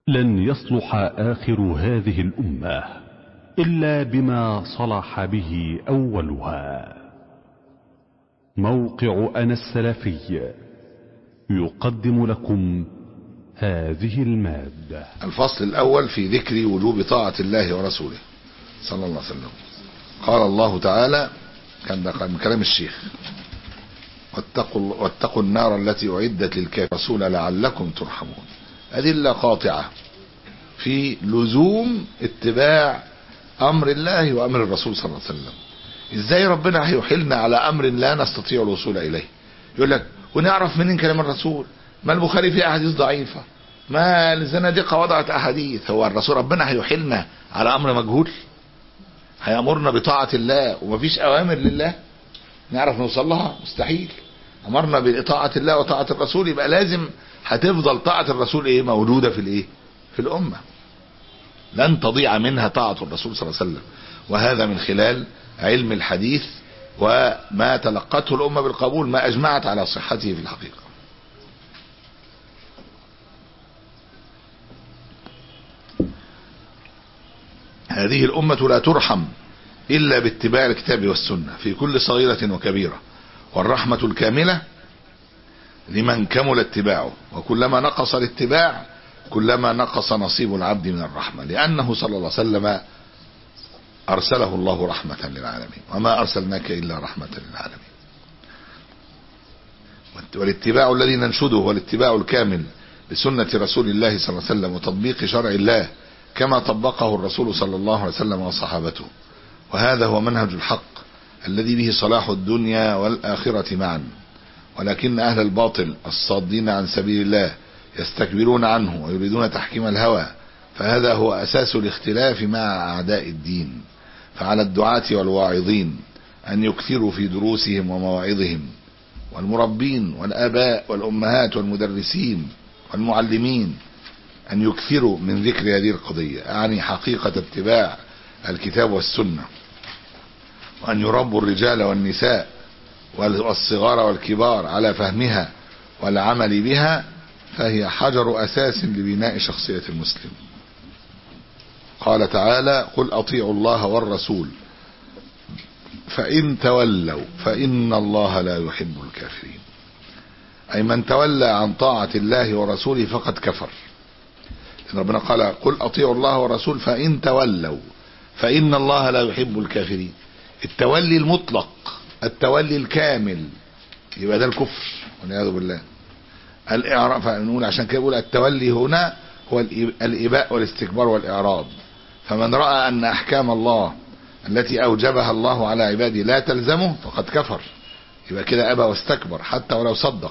لن يصلح آخر هذه الأمة إلا بما صلح به أولها موقع أنا السلفي يقدم لكم هذه المادة الفصل الأول في ذكر وجوب طاعة الله ورسوله صلى الله عليه وسلم قال الله تعالى كان ده من كلام الشيخ واتقوا, واتقوا النار التي أعدت للكافرين لعلكم ترحمون أدلة قاطعة في لزوم اتباع أمر الله وأمر الرسول صلى الله عليه وسلم إزاي ربنا هيحلنا على أمر لا نستطيع الوصول إليه يقول لك ونعرف منين كلام الرسول ما البخاري فيه أحاديث ضعيفة ما الزنادقة وضعت أحاديث هو الرسول ربنا هيحلنا على أمر مجهول هيأمرنا بطاعة الله ومفيش أوامر لله نعرف نوصل لها مستحيل أمرنا بطاعة الله وطاعة الرسول يبقى لازم هتفضل طاعة الرسول ايه موجودة في الايه في الأمة لن تضيع منها طاعة الرسول صلى الله عليه وسلم وهذا من خلال علم الحديث وما تلقته الأمة بالقبول ما أجمعت على صحته في الحقيقة هذه الأمة لا ترحم إلا باتباع الكتاب والسنة في كل صغيرة وكبيرة والرحمة الكاملة لمن كمل اتباعه وكلما نقص الاتباع كلما نقص نصيب العبد من الرحمة لأنه صلى الله عليه وسلم أرسله الله رحمة للعالمين وما أرسلناك إلا رحمة للعالمين والاتباع الذي ننشده هو الاتباع الكامل بسنة رسول الله صلى الله عليه وسلم وتطبيق شرع الله كما طبقه الرسول صلى الله عليه وسلم وصحابته وهذا هو منهج الحق الذي به صلاح الدنيا والآخرة معا ولكن أهل الباطل الصادين عن سبيل الله يستكبرون عنه ويريدون تحكيم الهوى فهذا هو أساس الاختلاف مع أعداء الدين فعلى الدعاة والواعظين أن يكثروا في دروسهم ومواعظهم والمربين والآباء والأمهات والمدرسين والمعلمين أن يكثروا من ذكر هذه القضية يعني حقيقة اتباع الكتاب والسنة وأن يربوا الرجال والنساء والصغار والكبار على فهمها والعمل بها فهي حجر أساس لبناء شخصية المسلم قال تعالى قل أطيعوا الله والرسول فإن تولوا فإن الله لا يحب الكافرين أي من تولى عن طاعة الله ورسوله فقد كفر إن ربنا قال قل أطيعوا الله والرسول فإن تولوا فإن الله لا يحب الكافرين التولي المطلق التولي الكامل يبقى ده الكفر والعياذ بالله الإعراض فنقول عشان كده بيقول التولي هنا هو الإباء والاستكبار والإعراض فمن رأى أن أحكام الله التي أوجبها الله على عباده لا تلزمه فقد كفر يبقى كده أبى واستكبر حتى ولو صدق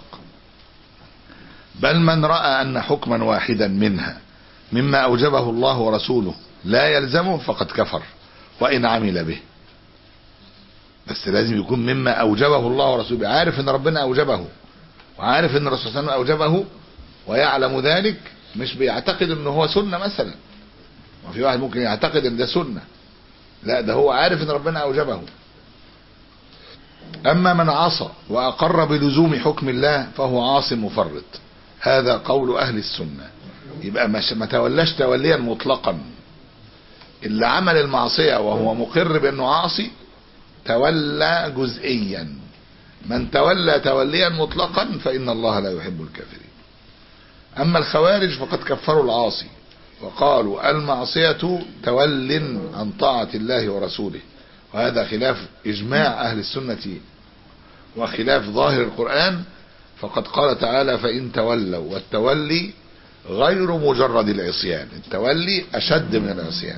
بل من رأى أن حكما واحدا منها مما أوجبه الله ورسوله لا يلزمه فقد كفر وإن عمل به بس لازم يكون مما أوجبه الله ورسوله عارف أن ربنا أوجبه وعارف أن الرسول صلى الله عليه وسلم أوجبه ويعلم ذلك مش بيعتقد أنه هو سنة مثلا وفي واحد ممكن يعتقد أن ده سنة لا ده هو عارف أن ربنا أوجبه أما من عصى وأقر بلزوم حكم الله فهو عاص مفرط هذا قول أهل السنة يبقى ما تولاش توليا مطلقا اللي عمل المعصية وهو مقر بأنه عاصي تولى جزئيا من تولى توليا مطلقا فإن الله لا يحب الكافرين أما الخوارج فقد كفروا العاصي وقالوا المعصية تول عن طاعة الله ورسوله وهذا خلاف إجماع أهل السنة وخلاف ظاهر القرآن فقد قال تعالى فإن تولوا والتولي غير مجرد العصيان التولي أشد من العصيان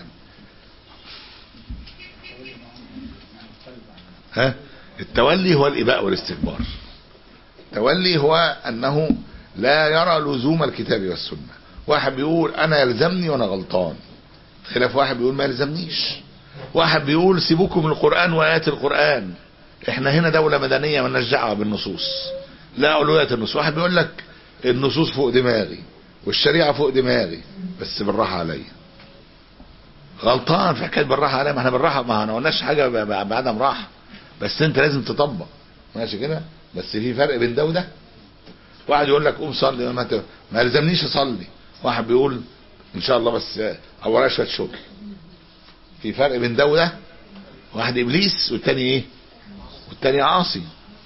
ها التولي هو الإباء والاستكبار التولي هو أنه لا يرى لزوم الكتاب والسنة واحد بيقول أنا يلزمني وأنا غلطان خلاف واحد بيقول ما يلزمنيش واحد بيقول سيبوكم من القرآن وآيات القرآن احنا هنا دولة مدنية مالناش دعوة بالنصوص لا أولوية النصوص واحد بيقول لك النصوص فوق دماغي والشريعة فوق دماغي بس بالراحة عليا غلطان في حكاية بالراحة عليا ما احنا بالراحة ما احنا قلناش حاجة بعدم راحة بس انت لازم تطبق ماشي كده بس في فرق بين ده وده واحد يقول لك قوم صلي ما, ما يلزمنيش اصلي واحد بيقول ان شاء الله بس اولا شويه شغل في فرق بين ده وده واحد ابليس والتاني ايه والتاني عاصي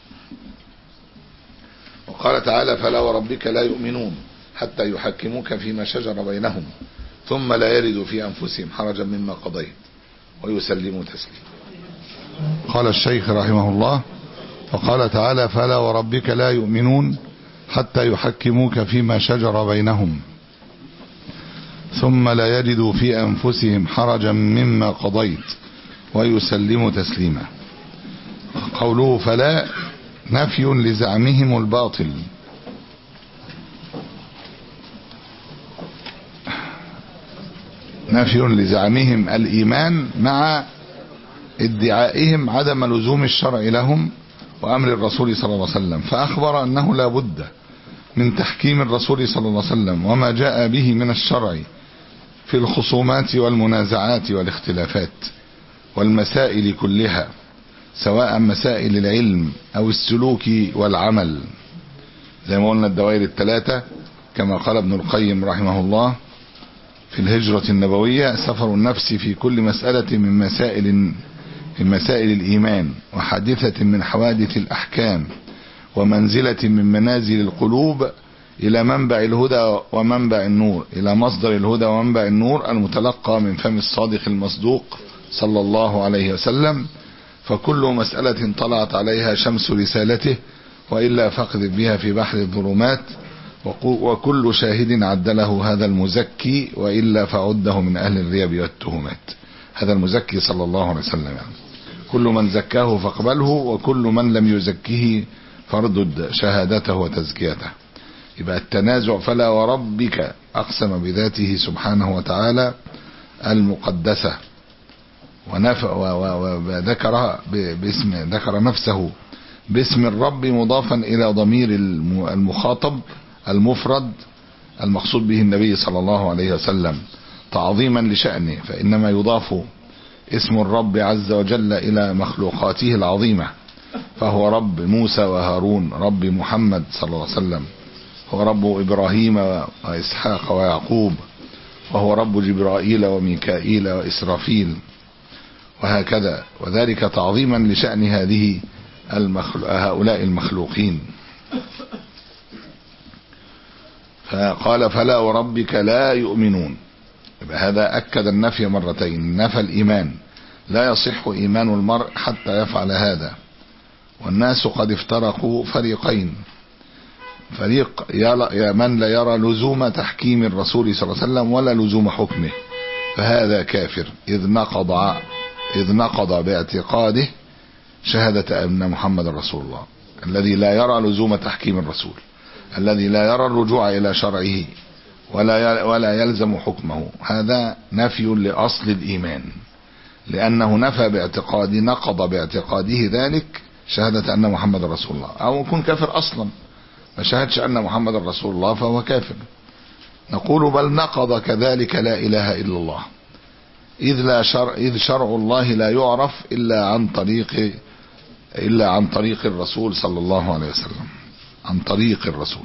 وقال تعالى فلا وربك لا يؤمنون حتى يحكموك فيما شجر بينهم ثم لا يردوا في انفسهم حرجا مما قضيت ويسلموا تسليما قال الشيخ رحمه الله وقال تعالى فلا وربك لا يؤمنون حتى يحكموك فيما شجر بينهم ثم لا يجدوا في أنفسهم حرجا مما قضيت ويسلموا تسليما قوله فلا نفي لزعمهم الباطل نفي لزعمهم الإيمان مع ادعائهم عدم لزوم الشرع لهم وأمر الرسول صلى الله عليه وسلم فأخبر أنه لا بد من تحكيم الرسول صلى الله عليه وسلم وما جاء به من الشرع في الخصومات والمنازعات والاختلافات والمسائل كلها سواء مسائل العلم أو السلوك والعمل زي ما قلنا الدوائر الثلاثة كما قال ابن القيم رحمه الله في الهجرة النبوية سفر النفس في كل مسألة من مسائل من مسائل الإيمان وحادثة من حوادث الأحكام ومنزلة من منازل القلوب إلى منبع الهدى ومنبع النور إلى مصدر الهدى ومنبع النور المتلقى من فم الصادق المصدوق صلى الله عليه وسلم فكل مسألة طلعت عليها شمس رسالته وإلا فاقذف بها في بحر الظلمات وكل شاهد عدله هذا المزكي وإلا فعده من أهل الريب والتهمات هذا المزكي صلى الله عليه وسلم يعني كل من زكاه فاقبله وكل من لم يزكه فاردد شهادته وتزكيته يبقى التنازع فلا وربك أقسم بذاته سبحانه وتعالى المقدسة وذكر باسم ذكر نفسه باسم الرب مضافا إلى ضمير المخاطب المفرد المقصود به النبي صلى الله عليه وسلم تعظيما لشأنه فإنما يضاف اسم الرب عز وجل إلى مخلوقاته العظيمة فهو رب موسى وهارون رب محمد صلى الله عليه وسلم هو رب إبراهيم وإسحاق ويعقوب وهو رب جبرائيل وميكائيل وإسرافيل وهكذا وذلك تعظيما لشأن هذه المخلو... هؤلاء المخلوقين فقال فلا وربك لا يؤمنون هذا أكد النفي مرتين نفى الإيمان لا يصح إيمان المرء حتى يفعل هذا والناس قد افترقوا فريقين فريق يا من لا يرى لزوم تحكيم الرسول صلى الله عليه وسلم ولا لزوم حكمه فهذا كافر إذ نقض إذ نقض باعتقاده شهادة أن محمد رسول الله الذي لا يرى لزوم تحكيم الرسول الذي لا يرى الرجوع إلى شرعه ولا ولا يلزم حكمه هذا نفي لأصل الإيمان لأنه نفى باعتقاد نقض باعتقاده ذلك شهادة أن محمد رسول الله أو يكون كافر أصلا ما شهدش أن محمد رسول الله فهو كافر نقول بل نقض كذلك لا إله إلا الله إذ, لا شرع إذ شرع الله لا يعرف إلا عن طريق إلا عن طريق الرسول صلى الله عليه وسلم عن طريق الرسول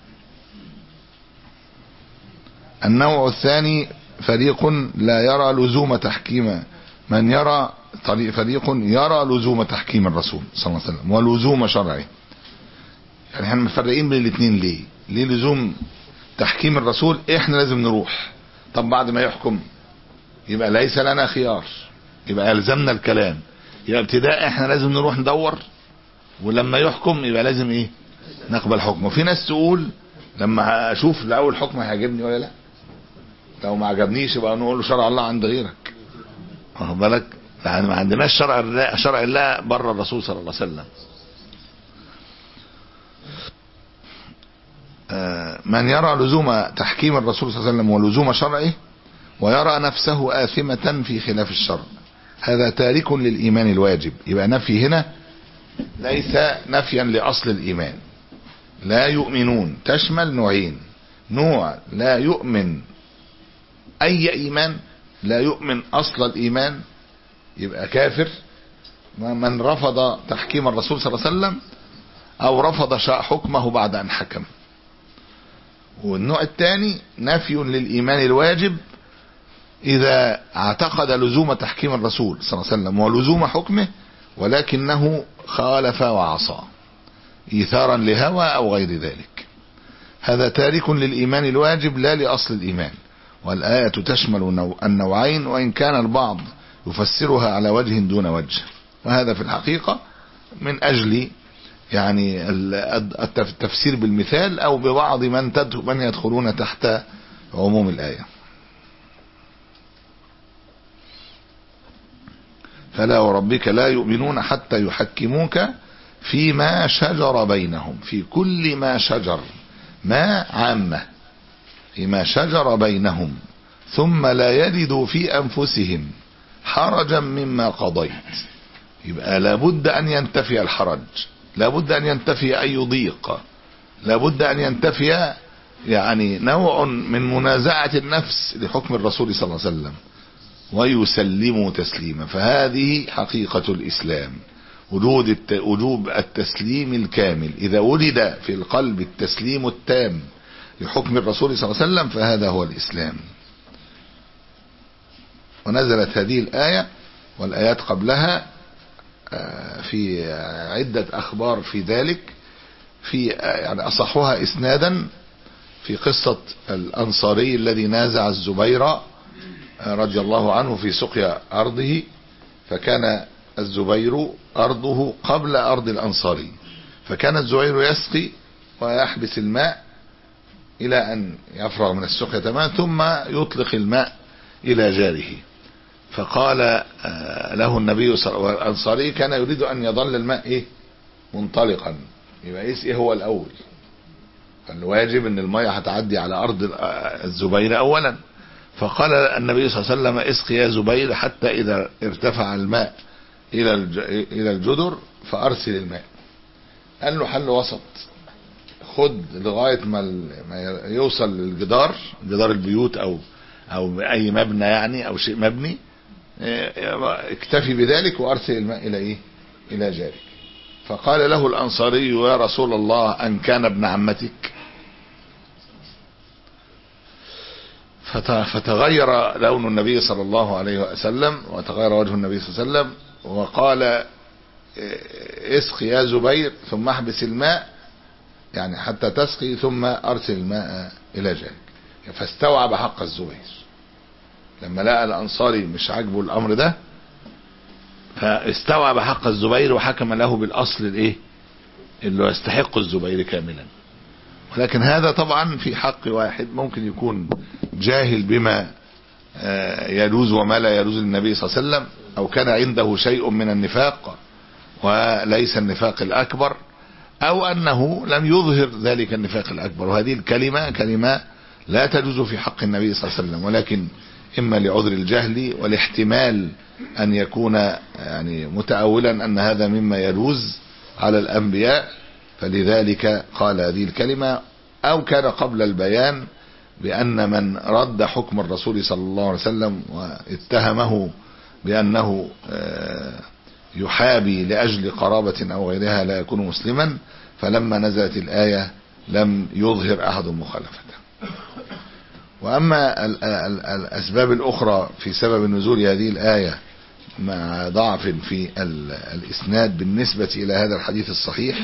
النوع الثاني فريق لا يرى لزوم تحكيم من يرى طريق فريق يرى لزوم تحكيم الرسول صلى الله عليه وسلم ولزوم شرعه يعني احنا مفرقين بين الاثنين ليه ليه لزوم تحكيم الرسول احنا لازم نروح طب بعد ما يحكم يبقى ليس لنا خيار يبقى يلزمنا الكلام يبقى ابتداء احنا لازم نروح ندور ولما يحكم يبقى لازم ايه نقبل حكمه في ناس تقول لما اشوف الاول حكم هيعجبني ولا لا لو ما عجبنيش يبقى نقول له شرع الله عند غيرك واخد بالك يعني ما عندناش شرع الله شرع الله بره الرسول صلى الله عليه وسلم من يرى لزوم تحكيم الرسول صلى الله عليه وسلم ولزوم شرعه ويرى نفسه آثمة في خلاف الشرع هذا تارك للإيمان الواجب يبقى نفي هنا ليس نفيا لأصل الإيمان لا يؤمنون تشمل نوعين نوع لا يؤمن أي إيمان لا يؤمن أصل الإيمان يبقى كافر من رفض تحكيم الرسول صلى الله عليه وسلم أو رفض حكمه بعد أن حكم والنوع الثاني نفي للإيمان الواجب إذا اعتقد لزوم تحكيم الرسول صلى الله عليه وسلم ولزوم حكمه ولكنه خالف وعصى إيثارا لهوى أو غير ذلك هذا تارك للإيمان الواجب لا لأصل الإيمان والآية تشمل النوعين وإن كان البعض يفسرها على وجه دون وجه وهذا في الحقيقة من أجل يعني التفسير بالمثال أو ببعض من من يدخلون تحت عموم الآية فلا وربك لا يؤمنون حتى يحكموك فيما شجر بينهم في كل ما شجر ما عامة فيما شجر بينهم ثم لا يجدوا في أنفسهم حرجا مما قضيت يبقى لابد أن ينتفي الحرج لابد أن ينتفي أي ضيق لابد أن ينتفي يعني نوع من منازعة النفس لحكم الرسول صلى الله عليه وسلم ويسلموا تسليما فهذه حقيقة الإسلام وجود الت... وجوب التسليم الكامل إذا ولد في القلب التسليم التام لحكم الرسول صلى الله عليه وسلم فهذا هو الإسلام ونزلت هذه الآية والآيات قبلها في عدة أخبار في ذلك في يعني أصحها إسنادا في قصة الأنصاري الذي نازع الزبير رضي الله عنه في سقيا أرضه فكان الزبير أرضه قبل أرض الأنصاري فكان الزبير يسقي ويحبس الماء إلى أن يفرغ من السقيا تماما ثم يطلق الماء إلى جاره فقال له النبي صلى الله عليه وسلم الأنصاري كان يريد أن يظل الماء إيه منطلقا يبقى إيه هو الأول فالواجب أن الماء هتعدي على أرض الزبير أولا فقال النبي صلى الله عليه وسلم اسقي يا زبير حتى إذا ارتفع الماء إلى إلى الجدر فأرسل الماء قال له حل وسط خد لغاية ما يوصل للجدار جدار البيوت أو أو أي مبنى يعني أو شيء مبني اكتفي بذلك وأرسل الماء إلى إيه إلى جارك فقال له الأنصاري يا رسول الله أن كان ابن عمتك فتغير لون النبي صلى الله عليه وسلم وتغير وجه النبي صلى الله عليه وسلم وقال اسقي يا زبير ثم احبس الماء يعني حتى تسقي ثم ارسل الماء الى جارك فاستوعب حق الزبير لما لقى الانصاري مش عاجبه الامر ده فاستوعب حق الزبير وحكم له بالاصل الايه اللي يستحق الزبير كاملا ولكن هذا طبعا في حق واحد ممكن يكون جاهل بما يجوز وما لا يجوز للنبي صلى الله عليه وسلم او كان عنده شيء من النفاق وليس النفاق الاكبر او انه لم يظهر ذلك النفاق الاكبر وهذه الكلمة كلمة لا تجوز في حق النبي صلى الله عليه وسلم ولكن اما لعذر الجهل والاحتمال ان يكون يعني متأولا ان هذا مما يجوز على الانبياء فلذلك قال هذه الكلمة او كان قبل البيان بان من رد حكم الرسول صلى الله عليه وسلم واتهمه بانه يحابي لاجل قرابة او غيرها لا يكون مسلما فلما نزلت الاية لم يظهر احد مخالفته واما الاسباب الاخرى في سبب نزول هذه الايه مع ضعف في الاسناد بالنسبه الى هذا الحديث الصحيح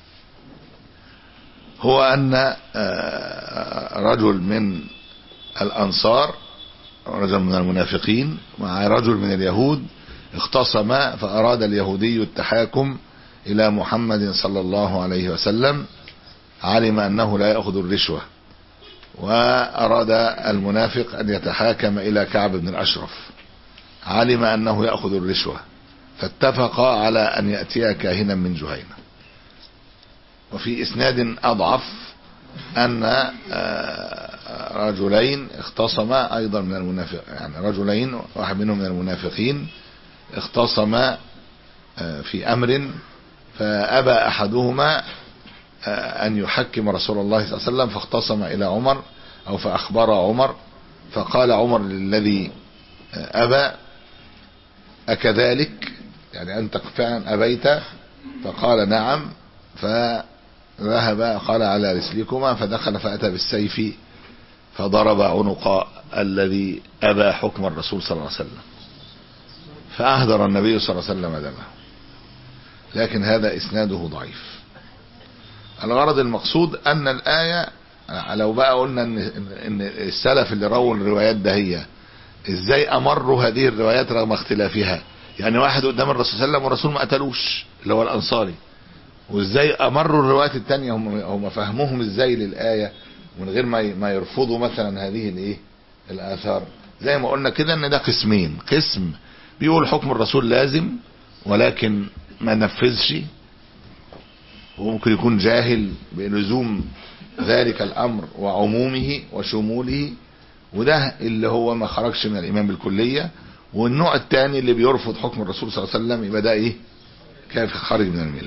هو ان رجل من الانصار رجل من المنافقين مع رجل من اليهود اختصم فاراد اليهودي التحاكم الى محمد صلى الله عليه وسلم علم انه لا ياخذ الرشوه وأراد المنافق أن يتحاكم إلى كعب بن الأشرف علم أنه يأخذ الرشوة فاتفقا على أن يأتيا كاهنا من جهينة وفي إسناد أضعف أن رجلين اختصما أيضا من المنافق يعني رجلين واحد منهم من المنافقين اختصما في أمر فأبى أحدهما أن يحكم رسول الله صلى الله عليه وسلم فاختصم إلى عمر أو فأخبر عمر فقال عمر للذي أبى أكذلك يعني أنت فعلا أبيت فقال نعم ذهب قال على رسلكما فدخل فأتى بالسيف فضرب عنق الذي أبى حكم الرسول صلى الله عليه وسلم فأهدر النبي صلى الله عليه وسلم دمه لكن هذا إسناده ضعيف الغرض المقصود أن الآية لو بقى قلنا إن, إن السلف اللي رووا الروايات ده هي إزاي أمروا هذه الروايات رغم اختلافها يعني واحد قدام الرسول صلى الله عليه وسلم والرسول ما قتلوش اللي هو الأنصاري وإزاي أمروا الروايات التانية هم, هم فهموهم إزاي للآية من غير ما ما يرفضوا مثلا هذه الايه الاثار زي ما قلنا كده ان ده قسمين قسم بيقول حكم الرسول لازم ولكن ما نفذش وممكن يكون جاهل بلزوم ذلك الامر وعمومه وشموله وده اللي هو ما خرجش من الايمان بالكليه والنوع الثاني اللي بيرفض حكم الرسول صلى الله عليه وسلم يبقى ده ايه كافر خارج من المله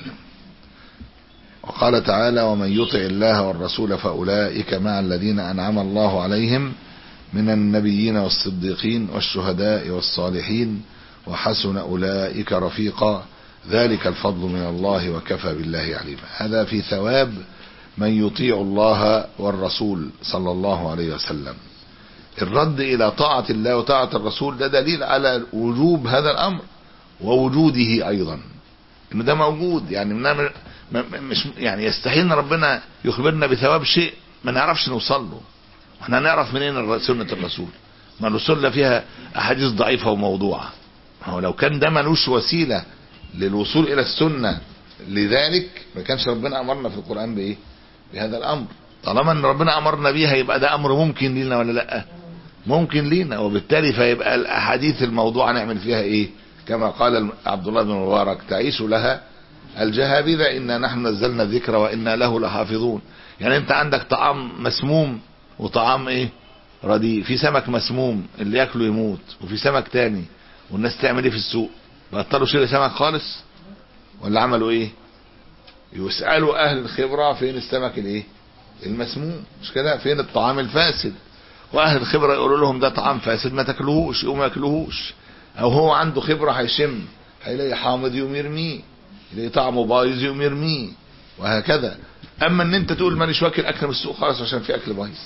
وقال تعالى ومن يطع الله والرسول فأولئك مع الذين أنعم الله عليهم من النبيين والصديقين والشهداء والصالحين وحسن أولئك رفيقا ذلك الفضل من الله وكفى بالله عليما هذا في ثواب من يطيع الله والرسول صلى الله عليه وسلم الرد إلى طاعة الله وطاعة الرسول ده دليل على وجوب هذا الأمر ووجوده أيضا إن ده موجود يعني من مش يعني يستحيل ان ربنا يخبرنا بثواب شيء ما نعرفش نوصل له احنا نعرف منين سنة الرسول ما الرسول فيها احاديث ضعيفة وموضوعة هو لو كان ده ملوش وسيلة للوصول الى السنة لذلك ما كانش ربنا امرنا في القرآن بايه بهذا الامر طالما ان ربنا امرنا بيها يبقى ده امر ممكن لينا ولا لا ممكن لينا وبالتالي فيبقى الاحاديث الموضوعة نعمل فيها ايه كما قال عبد الله بن مبارك تعيش لها الجهابذة إنا نحن نزلنا الذكر وإنا له لحافظون يعني أنت عندك طعام مسموم وطعام إيه رديء في سمك مسموم اللي ياكله يموت وفي سمك تاني والناس تعمل إيه في السوق بطلوا شيل سمك خالص ولا عملوا إيه يسألوا أهل الخبرة فين السمك الإيه المسموم مش كده فين الطعام الفاسد وأهل الخبرة يقولوا لهم ده طعام فاسد ما تاكلوهوش يقوم ما ياكلوهوش أو هو عنده خبرة هيشم هيلاقي حامض يقوم يرميه يلاقي طعمه بايظ يقوم يرميه وهكذا اما ان انت تقول مانيش واكل اكل من السوق خالص عشان في اكل بايظ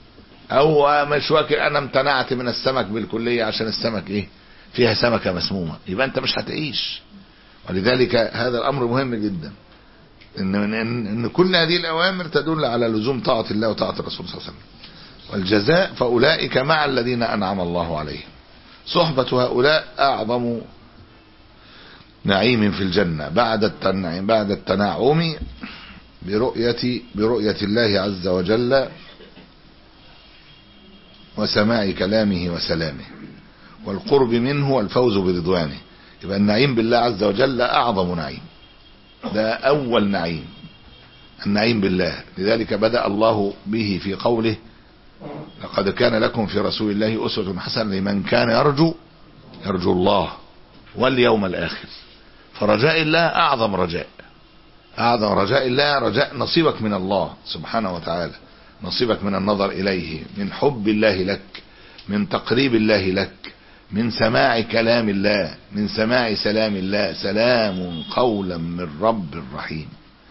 او مش واكل انا امتنعت من السمك بالكليه عشان السمك ايه فيها سمكه مسمومه يبقى انت مش هتعيش ولذلك هذا الامر مهم جدا ان ان, إن كل هذه الاوامر تدل على لزوم طاعه الله وطاعه الرسول صلى الله عليه وسلم والجزاء فاولئك مع الذين انعم الله عليهم صحبه هؤلاء اعظم نعيم في الجنة بعد التنعيم بعد التنعم برؤية برؤية الله عز وجل وسماع كلامه وسلامه والقرب منه والفوز برضوانه يبقى النعيم بالله عز وجل أعظم نعيم ده أول نعيم النعيم بالله لذلك بدأ الله به في قوله لقد كان لكم في رسول الله أسوة حسنة لمن كان يرجو يرجو الله واليوم الآخر فرجاء الله أعظم رجاء أعظم رجاء الله رجاء نصيبك من الله سبحانه وتعالى نصيبك من النظر إليه من حب الله لك من تقريب الله لك من سماع كلام الله من سماع سلام الله سلام قولا من رب رحيم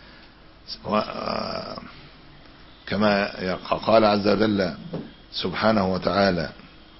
كما قال عز وجل سبحانه وتعالى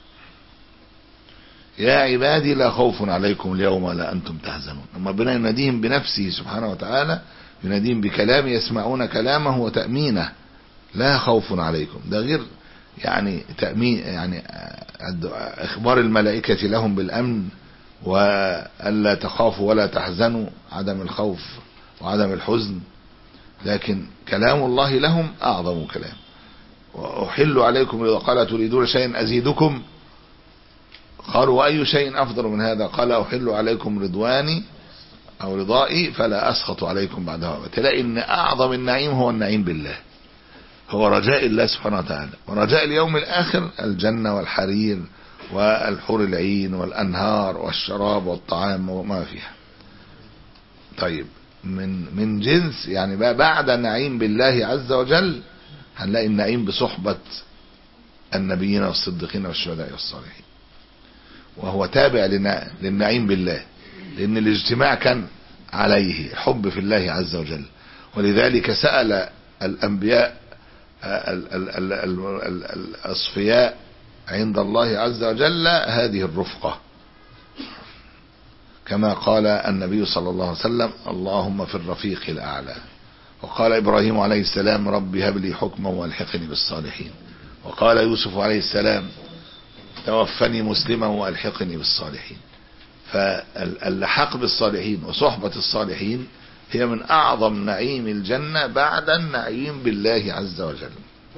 يا عبادي لا خوف عليكم اليوم ولا أنتم تحزنون أما ربنا يناديهم بنفسه سبحانه وتعالى يناديهم بكلام يسمعون كلامه وتأمينه لا خوف عليكم ده غير يعني تأمين يعني إخبار الملائكة لهم بالأمن وألا تخافوا ولا تحزنوا عدم الخوف وعدم الحزن لكن كلام الله لهم أعظم كلام وأحل عليكم إذا قال تريدون شيئا أزيدكم قالوا وأي شيء أفضل من هذا قال أحل عليكم رضواني أو رضائي فلا أسخط عليكم بعدها تلاقي أن أعظم النعيم هو النعيم بالله هو رجاء الله سبحانه وتعالى ورجاء اليوم الآخر الجنة والحرير والحور العين والأنهار والشراب والطعام وما فيها طيب من من جنس يعني بقى بعد النعيم بالله عز وجل هنلاقي النعيم بصحبة النبيين والصديقين والشهداء والصالحين وهو تابع للنعيم بالله لأن الاجتماع كان عليه حب في الله عز وجل ولذلك سأل الأنبياء ال- ال- ال- ال- ال- الأصفياء عند الله عز وجل هذه الرفقة كما قال النبي صلى الله عليه وسلم اللهم في الرفيق الأعلى وقال إبراهيم عليه السلام رب هب لي حكما والحقني بالصالحين وقال يوسف عليه السلام توفني مسلما والحقني بالصالحين فاللحاق بالصالحين وصحبة الصالحين هي من أعظم نعيم الجنة بعد النعيم بالله عز وجل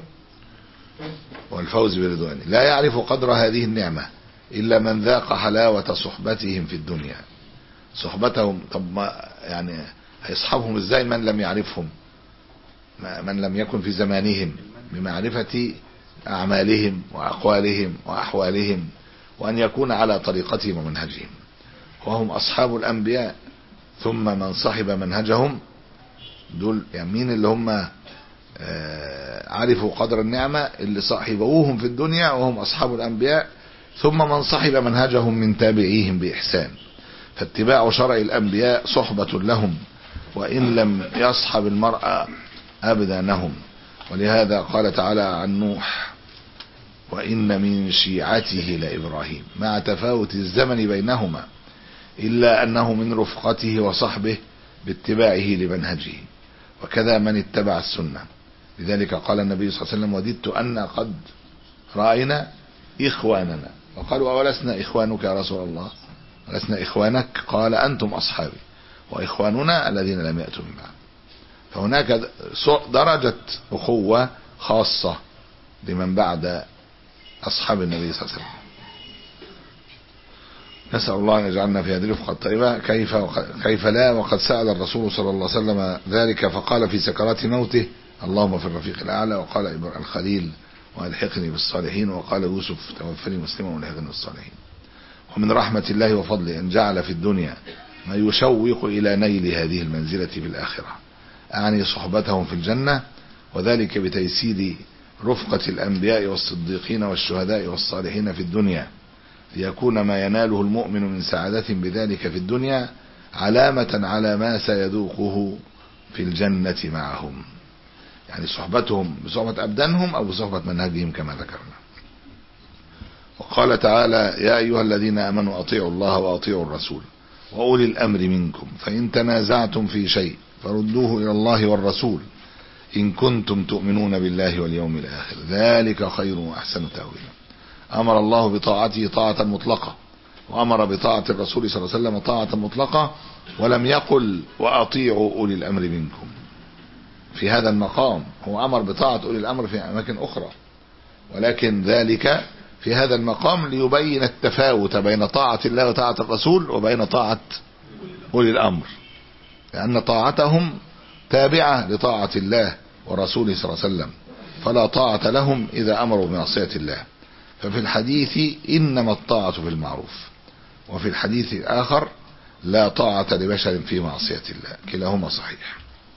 والفوز برضوانه لا يعرف قدر هذه النعمة إلا من ذاق حلاوة صحبتهم في الدنيا صحبتهم طب ما يعني هيصحبهم ازاي من لم يعرفهم ما- من لم يكن في زمانهم بمعرفة أعمالهم وأقوالهم وأحوالهم وأن يكون على طريقتهم ومنهجهم وهم أصحاب الأنبياء ثم من صحب منهجهم دول يعني مين اللي هم آه، عرفوا قدر النعمة اللي صاحبوهم في الدنيا وهم أصحاب الأنبياء ثم من صحب منهجهم من تابعيهم بإحسان فاتباع شرع الأنبياء صحبة لهم وإن لم يصحب المرأة أبدانهم ولهذا قال تعالى عن نوح وإن من شيعته لإبراهيم مع تفاوت الزمن بينهما إلا أنه من رفقته وصحبه باتباعه لمنهجه وكذا من اتبع السنة لذلك قال النبي صلى الله عليه وسلم وددت أن قد رأينا إخواننا وقالوا أولسنا إخوانك يا رسول الله ولسنا إخوانك قال أنتم أصحابي وإخواننا الذين لم يأتوا من بعد فهناك درجة أخوة خاصة لمن بعد أصحاب النبي صلى الله عليه وسلم نسأل الله أن يجعلنا في هذه الرفقة الطيبة كيف كيف لا وقد سأل الرسول صلى الله عليه وسلم ذلك فقال في سكرات موته اللهم في الرفيق الأعلى وقال إبراهيم الخليل والحقني بالصالحين وقال يوسف توفني مسلما والحقني بالصالحين ومن رحمة الله وفضله أن جعل في الدنيا ما يشوق إلى نيل هذه المنزلة في الآخرة أعني صحبتهم في الجنة وذلك بتيسير رفقة الأنبياء والصديقين والشهداء والصالحين في الدنيا ليكون ما يناله المؤمن من سعادة بذلك في الدنيا علامة على ما سيذوقه في الجنة معهم يعني صحبتهم بصحبة أبدانهم أو بصحبة منهجهم كما ذكرنا وقال تعالى يا أيها الذين آمنوا أطيعوا الله وأطيعوا الرسول وأولي الأمر منكم فإن تنازعتم في شيء فردوه إلى الله والرسول إن كنتم تؤمنون بالله واليوم الآخر ذلك خير وأحسن تأويلا أمر الله بطاعته طاعة مطلقة وأمر بطاعة الرسول صلى الله عليه وسلم طاعة مطلقة ولم يقل وأطيعوا أولي الأمر منكم في هذا المقام هو أمر بطاعة أولي الأمر في أماكن أخرى ولكن ذلك في هذا المقام ليبين التفاوت بين طاعة الله وطاعة الرسول وبين طاعة أولي الأمر لأن طاعتهم تابعة لطاعة الله ورسوله صلى الله عليه وسلم فلا طاعة لهم إذا أمروا بمعصية الله ففي الحديث إنما الطاعة في المعروف وفي الحديث الآخر لا طاعة لبشر في معصية الله كلاهما صحيح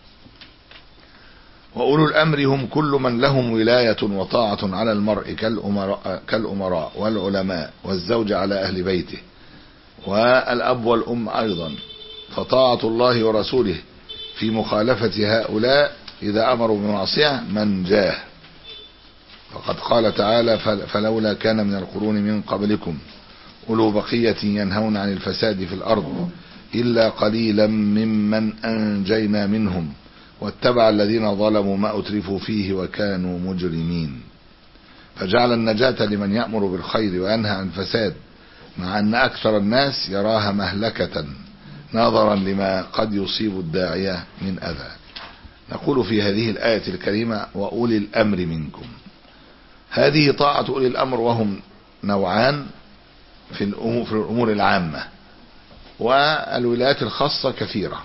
وأولو الأمر هم كل من لهم ولاية وطاعة على المرء كالأمراء, كالأمراء والعلماء والزوج على أهل بيته والأب والأم أيضا فطاعة الله ورسوله في مخالفة هؤلاء إذا أمروا بمعصية من جاه فقد قال تعالى فلولا كان من القرون من قبلكم أولو بقية ينهون عن الفساد في الأرض إلا قليلا ممن أنجينا منهم واتبع الذين ظلموا ما أترفوا فيه وكانوا مجرمين فجعل النجاة لمن يأمر بالخير وينهى عن الفساد مع أن أكثر الناس يراها مهلكة نظرا لما قد يصيب الداعية من أذى نقول في هذه الآية الكريمة وأولي الأمر منكم هذه طاعة أولي الأمر وهم نوعان في الأمور, في الأمور العامة والولايات الخاصة كثيرة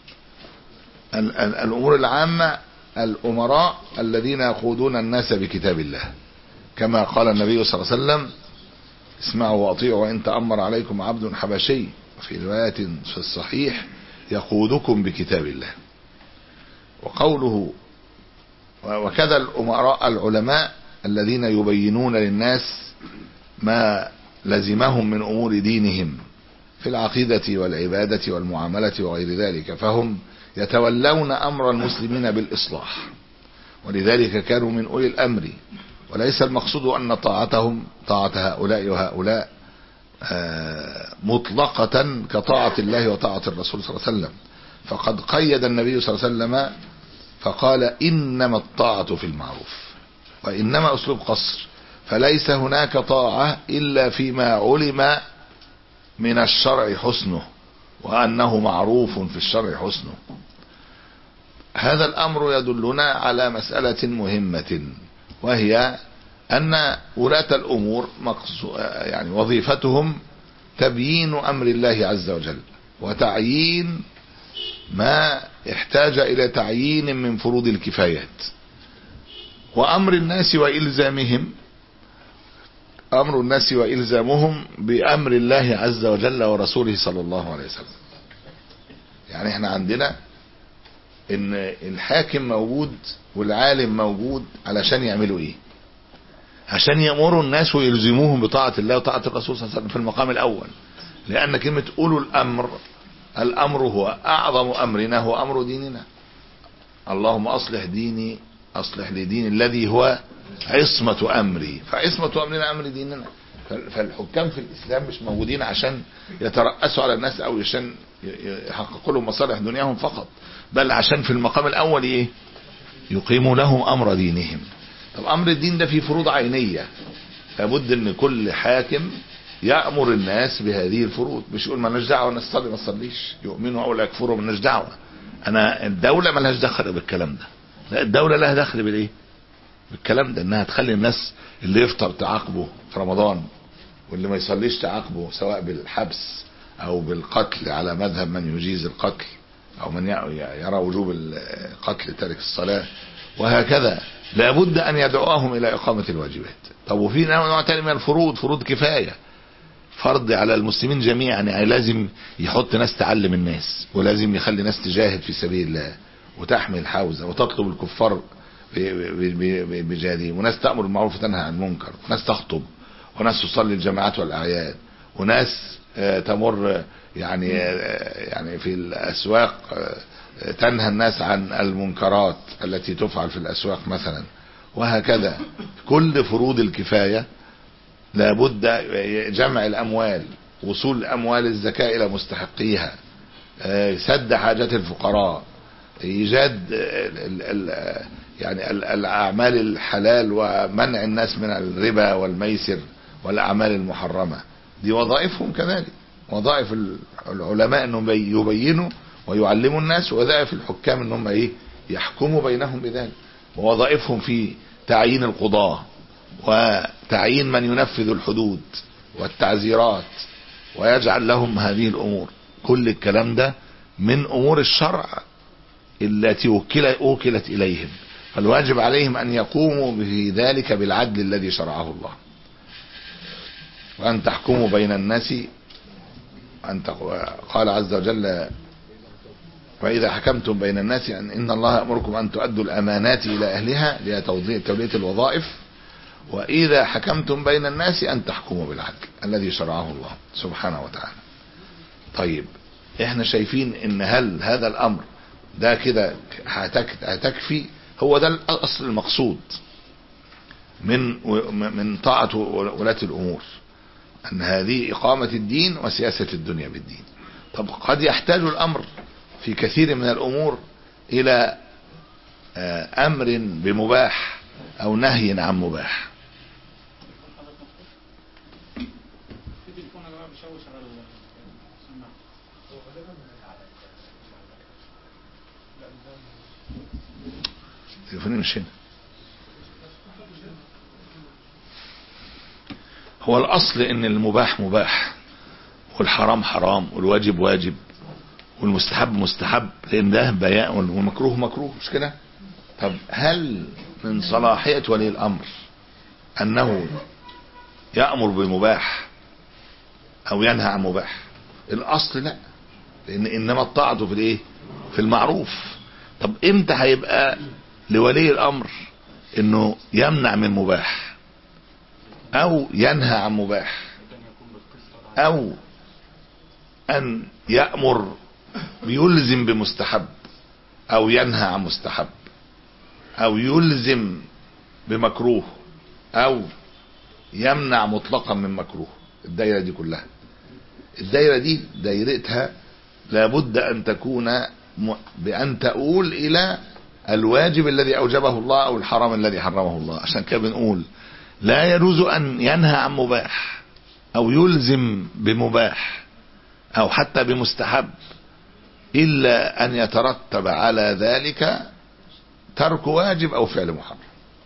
الأمور العامة الأمراء الذين يقودون الناس بكتاب الله كما قال النبي صلى الله عليه وسلم اسمعوا واطيعوا وإن تأمر عليكم عبد حبشي في رواية في الصحيح يقودكم بكتاب الله وقوله وكذا الأمراء العلماء الذين يبينون للناس ما لزمهم من أمور دينهم في العقيدة والعبادة والمعاملة وغير ذلك فهم يتولون أمر المسلمين بالإصلاح ولذلك كانوا من أولي الأمر وليس المقصود أن طاعتهم طاعة هؤلاء وهؤلاء مطلقة كطاعة الله وطاعة الرسول صلى الله عليه وسلم فقد قيد النبي صلى الله عليه وسلم فقال إنما الطاعة في المعروف وإنما أسلوب قصر فليس هناك طاعة إلا فيما علم من الشرع حسنه وأنه معروف في الشرع حسنه هذا الأمر يدلنا على مسألة مهمة وهي أن ولاة الأمور يعني وظيفتهم تبيين أمر الله عز وجل وتعيين ما احتاج إلى تعيين من فروض الكفايات وأمر الناس وإلزامهم أمر الناس وإلزامهم بأمر الله عز وجل ورسوله صلى الله عليه وسلم يعني احنا عندنا ان الحاكم موجود والعالم موجود علشان يعملوا ايه عشان يأمروا الناس ويلزموهم بطاعة الله وطاعة الرسول صلى الله عليه وسلم في المقام الأول لأن كلمة أولو الأمر الأمر هو أعظم أمرنا هو أمر ديننا اللهم أصلح ديني أصلح لي ديني الذي هو عصمة أمري فعصمة أمرنا أمر ديننا فالحكام في الإسلام مش موجودين عشان يترأسوا على الناس أو عشان يحققوا لهم مصالح دنياهم فقط بل عشان في المقام الأول إيه يقيموا لهم أمر دينهم طب أمر الدين ده فيه فروض عينية لابد ان كل حاكم يأمر الناس بهذه الفروض مش يقول مالناش دعوه الناس تصلي ما تصليش يؤمنوا او لا يكفروا مالناش دعوه انا الدوله مالهاش دخل بالكلام ده لا الدوله لها دخل بالايه بالكلام ده انها تخلي الناس اللي يفطر تعاقبه في رمضان واللي ما يصليش تعاقبه سواء بالحبس او بالقتل على مذهب من يجيز القتل او من يرى وجوب القتل تارك الصلاه وهكذا لابد ان يدعوهم الى اقامه الواجبات طب وفي نوع تاني من الفروض فروض كفايه فرض على المسلمين جميعا يعني لازم يحط ناس تعلم الناس ولازم يخلي ناس تجاهد في سبيل الله وتحمل حوزه وتطلب الكفار بجهادهم وناس تامر بالمعروف وتنهى عن المنكر وناس تخطب وناس تصلي الجماعات والاعياد وناس تمر يعني يعني في الاسواق تنهى الناس عن المنكرات التي تفعل في الاسواق مثلا وهكذا كل فروض الكفايه لابد جمع الاموال وصول اموال الزكاه الى مستحقيها سد حاجات الفقراء ايجاد ال ال يعني ال الاعمال الحلال ومنع الناس من الربا والميسر والاعمال المحرمه دي وظائفهم كذلك وظائف العلماء انهم يبينوا ويعلموا الناس ووظائف الحكام انهم ايه يحكموا بينهم بذلك ووظائفهم في تعيين القضاه وتعيين من ينفذ الحدود والتعزيرات ويجعل لهم هذه الامور كل الكلام ده من امور الشرع التي وكل اوكلت اليهم فالواجب عليهم ان يقوموا في ذلك بالعدل الذي شرعه الله وان تحكموا بين الناس أن قال عز وجل وإذا حكمتم بين الناس أن إن الله يأمركم أن تؤدوا الأمانات إلى أهلها لتولية الوظائف وإذا حكمتم بين الناس أن تحكموا بالعدل الذي شرعه الله سبحانه وتعالى طيب احنا شايفين ان هل هذا الامر ده كده هتكفي هو ده الاصل المقصود من من طاعة ولاة الامور ان هذه اقامة الدين وسياسة الدنيا بالدين طب قد يحتاج الامر في كثير من الامور الى امر بمباح او نهي عن مباح تليفوني مش هنا هو الاصل ان المباح مباح والحرام حرام والواجب واجب والمستحب مستحب لان ده بيان والمكروه مكروه مش كده طب هل من صلاحية ولي الامر انه يأمر بمباح او ينهى عن مباح الاصل لا لان انما الطاعة في الايه في المعروف طب امتى هيبقى لولي الامر انه يمنع من مباح او ينهى عن مباح او ان يأمر بيلزم بمستحب او ينهى عن مستحب او يلزم بمكروه او يمنع مطلقا من مكروه الدايرة دي كلها الدايرة دي دايرتها لابد ان تكون م... بان تقول الى الواجب الذي اوجبه الله او الحرام الذي حرمه الله عشان كده بنقول لا يجوز ان ينهى عن مباح او يلزم بمباح او حتى بمستحب الا ان يترتب على ذلك ترك واجب او فعل محرم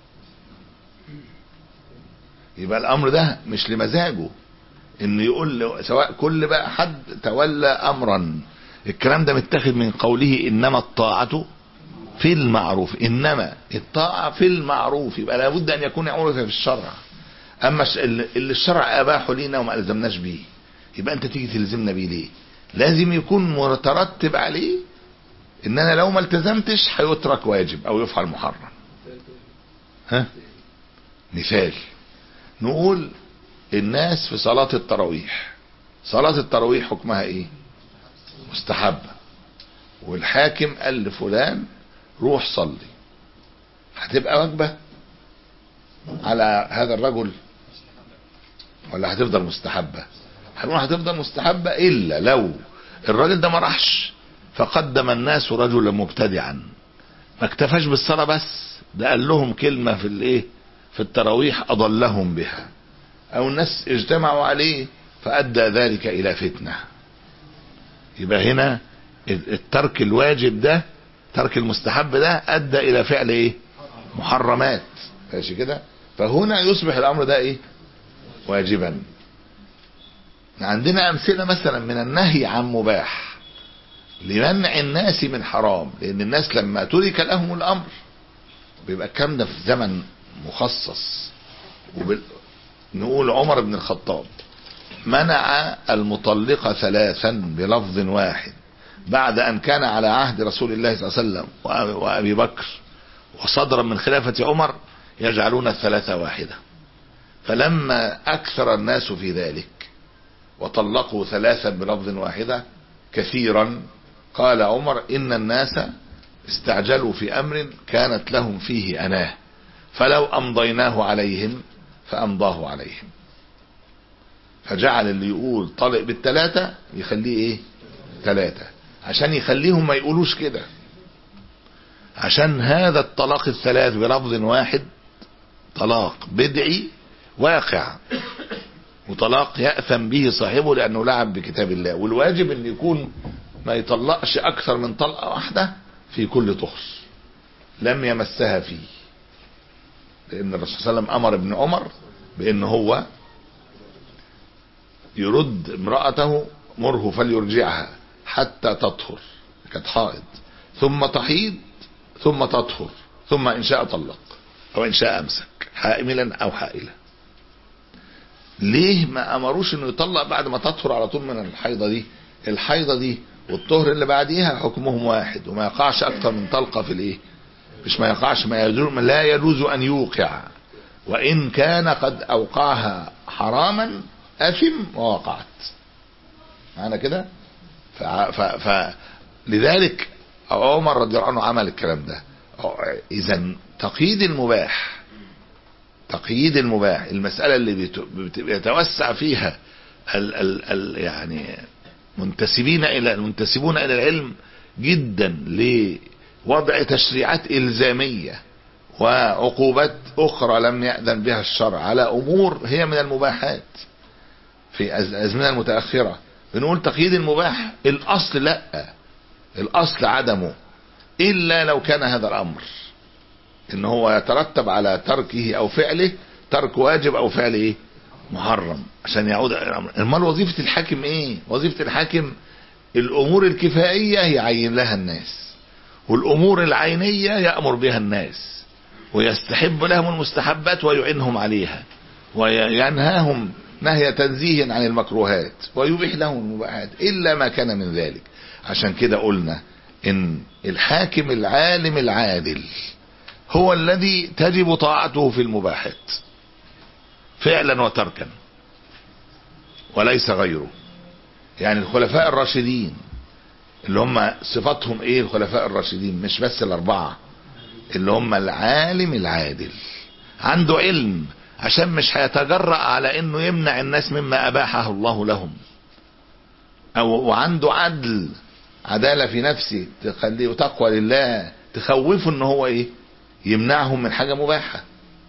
يبقى الامر ده مش لمزاجه انه يقول له سواء كل بقى حد تولى امرا الكلام ده متاخد من قوله انما الطاعة في المعروف انما الطاعة في المعروف يبقى لابد ان يكون عرف في الشرع اما اللي الشرع اباحه لينا وما الزمناش بيه يبقى انت تيجي تلزمنا بيه ليه لازم يكون مترتب عليه ان انا لو ما التزمتش هيترك واجب او يفعل محرم ها مثال نقول الناس في صلاة التراويح صلاة التراويح حكمها ايه مستحبة والحاكم قال لفلان روح صلي هتبقى واجبة على هذا الرجل ولا هتفضل مستحبة هنقول هتفضل مستحبة الا لو الراجل ده ما راحش فقدم الناس رجلا مبتدعا ما اكتفاش بالصلاة بس ده قال لهم كلمة في الايه في التراويح اضلهم بها او الناس اجتمعوا عليه فادى ذلك الى فتنة يبقى هنا الترك الواجب ده ترك المستحب ده ادى الى فعل ايه محرمات ماشي كده فهنا يصبح الامر ده ايه واجبا عندنا امثله مثلا من النهي عن مباح لمنع الناس من حرام لان الناس لما ترك لهم الامر بيبقى الكلام ده في زمن مخصص وبال... نقول عمر بن الخطاب منع المطلقة ثلاثا بلفظ واحد بعد ان كان على عهد رسول الله صلى الله عليه وسلم وابي بكر وصدرا من خلافة عمر يجعلون الثلاثة واحدة فلما اكثر الناس في ذلك وطلقوا ثلاثا بلفظ واحدة كثيرا قال عمر ان الناس استعجلوا في امر كانت لهم فيه اناه فلو امضيناه عليهم فامضاه عليهم فجعل اللي يقول طلق بالثلاثة يخليه ايه ثلاثة عشان يخليهم ما يقولوش كده عشان هذا الطلاق الثلاث بلفظ واحد طلاق بدعي واقع وطلاق يأثم به صاحبه لأنه لعب بكتاب الله والواجب أن يكون ما يطلقش أكثر من طلقة واحدة في كل طهر لم يمسها فيه لأن الرسول صلى الله عليه وسلم أمر ابن عمر بأن هو يرد امرأته مره فليرجعها حتى تطهر كانت حائض ثم تحيض ثم تطهر ثم إن شاء طلق أو إن شاء أمسك حائملا أو حائلا ليه ما أمروش إنه يطلق بعد ما تطهر على طول من الحيضة دي الحيضة دي والطهر اللي بعديها حكمهم واحد وما يقعش أكثر من طلقة في الإيه مش ما يقعش ما يجوز لا يجوز أن يوقع وإن كان قد أوقعها حراما أثم ووقعت معنا كده ف... ف... ف... لذلك عمر رضي الله عنه عمل الكلام ده اذا تقييد المباح تقييد المباح المسألة اللي بت... بيتوسع فيها ال... ال... ال... يعني منتسبين الى المنتسبون الى العلم جدا لوضع تشريعات الزامية وعقوبات اخرى لم يأذن بها الشرع على امور هي من المباحات في الازمنة المتأخرة بنقول تقييد المباح الاصل لا الاصل عدمه الا لو كان هذا الامر ان هو يترتب على تركه او فعله ترك واجب او فعل ايه محرم عشان يعود الامر امال وظيفة الحاكم ايه وظيفة الحاكم الامور الكفائية يعين لها الناس والامور العينية يأمر بها الناس ويستحب لهم المستحبات ويعنهم عليها وينهاهم نهي تنزيه عن المكروهات ويبيح لهم المباحات إلا ما كان من ذلك عشان كده قلنا إن الحاكم العالم العادل هو الذي تجب طاعته في المباحات فعلا وتركا وليس غيره يعني الخلفاء الراشدين اللي هم صفاتهم ايه الخلفاء الراشدين مش بس الاربعة اللي هم العالم العادل عنده علم عشان مش هيتجرأ على انه يمنع الناس مما اباحه الله لهم او وعنده عدل عدالة في نفسه تخليه وتقوى لله تخوفه ان هو ايه يمنعهم من حاجة مباحة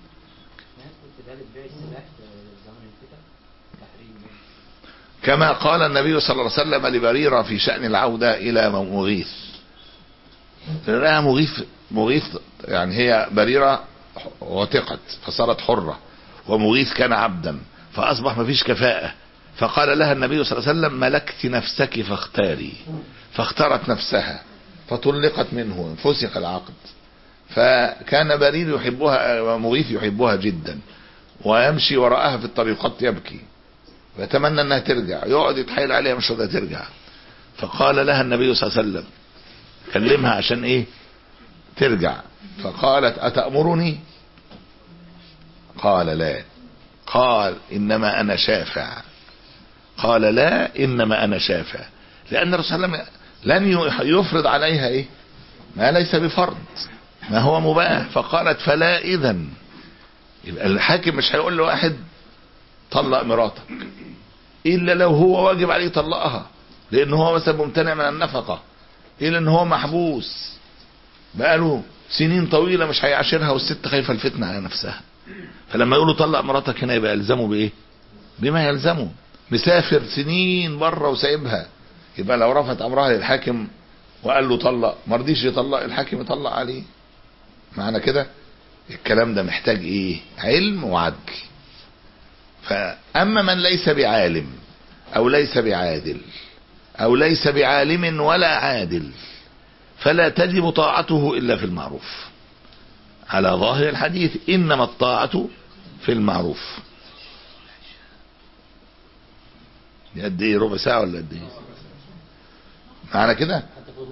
كما قال النبي صلى الله عليه وسلم لبريرة في شأن العودة إلى مغيث لها مغيث مغيث يعني هي بريرة وثقت فصارت حرة ومغيث كان عبدا فأصبح ما فيش كفاءة فقال لها النبي صلى الله عليه وسلم ملكت نفسك فاختاري فاختارت نفسها فطلقت منه فسخ العقد فكان برير يحبها مغيث يحبها جدا ويمشي وراءها في الطريقات يبكي ويتمنى انها ترجع يقعد يتحايل عليها مش راضيه ترجع فقال لها النبي صلى الله عليه وسلم كلمها عشان ايه ترجع فقالت اتأمرني قال لا قال انما انا شافع قال لا انما انا شافع لان الرسول صلى الله عليه وسلم لن يفرض عليها ايه ما ليس بفرض ما هو مباح فقالت فلا اذا يبقى الحاكم مش هيقول لواحد طلق مراتك الا لو هو واجب عليه يطلقها لان هو مثلا ممتنع من النفقه الا ان هو محبوس بقاله سنين طويله مش هيعاشرها والست خايفه الفتنه على نفسها فلما يقولوا طلق مراتك هنا يبقى يلزمه بايه بما يلزمه مسافر سنين بره وسايبها يبقى لو رفعت امرها للحاكم وقال له طلق ما رضيش يطلق الحاكم يطلق عليه معنى كده الكلام ده محتاج ايه علم وعدل فاما من ليس بعالم او ليس بعادل او ليس بعالم ولا عادل فلا تجب طاعته الا في المعروف على ظاهر الحديث انما الطاعة في المعروف دي قد ايه ربع ساعة ولا قد ايه معنى كده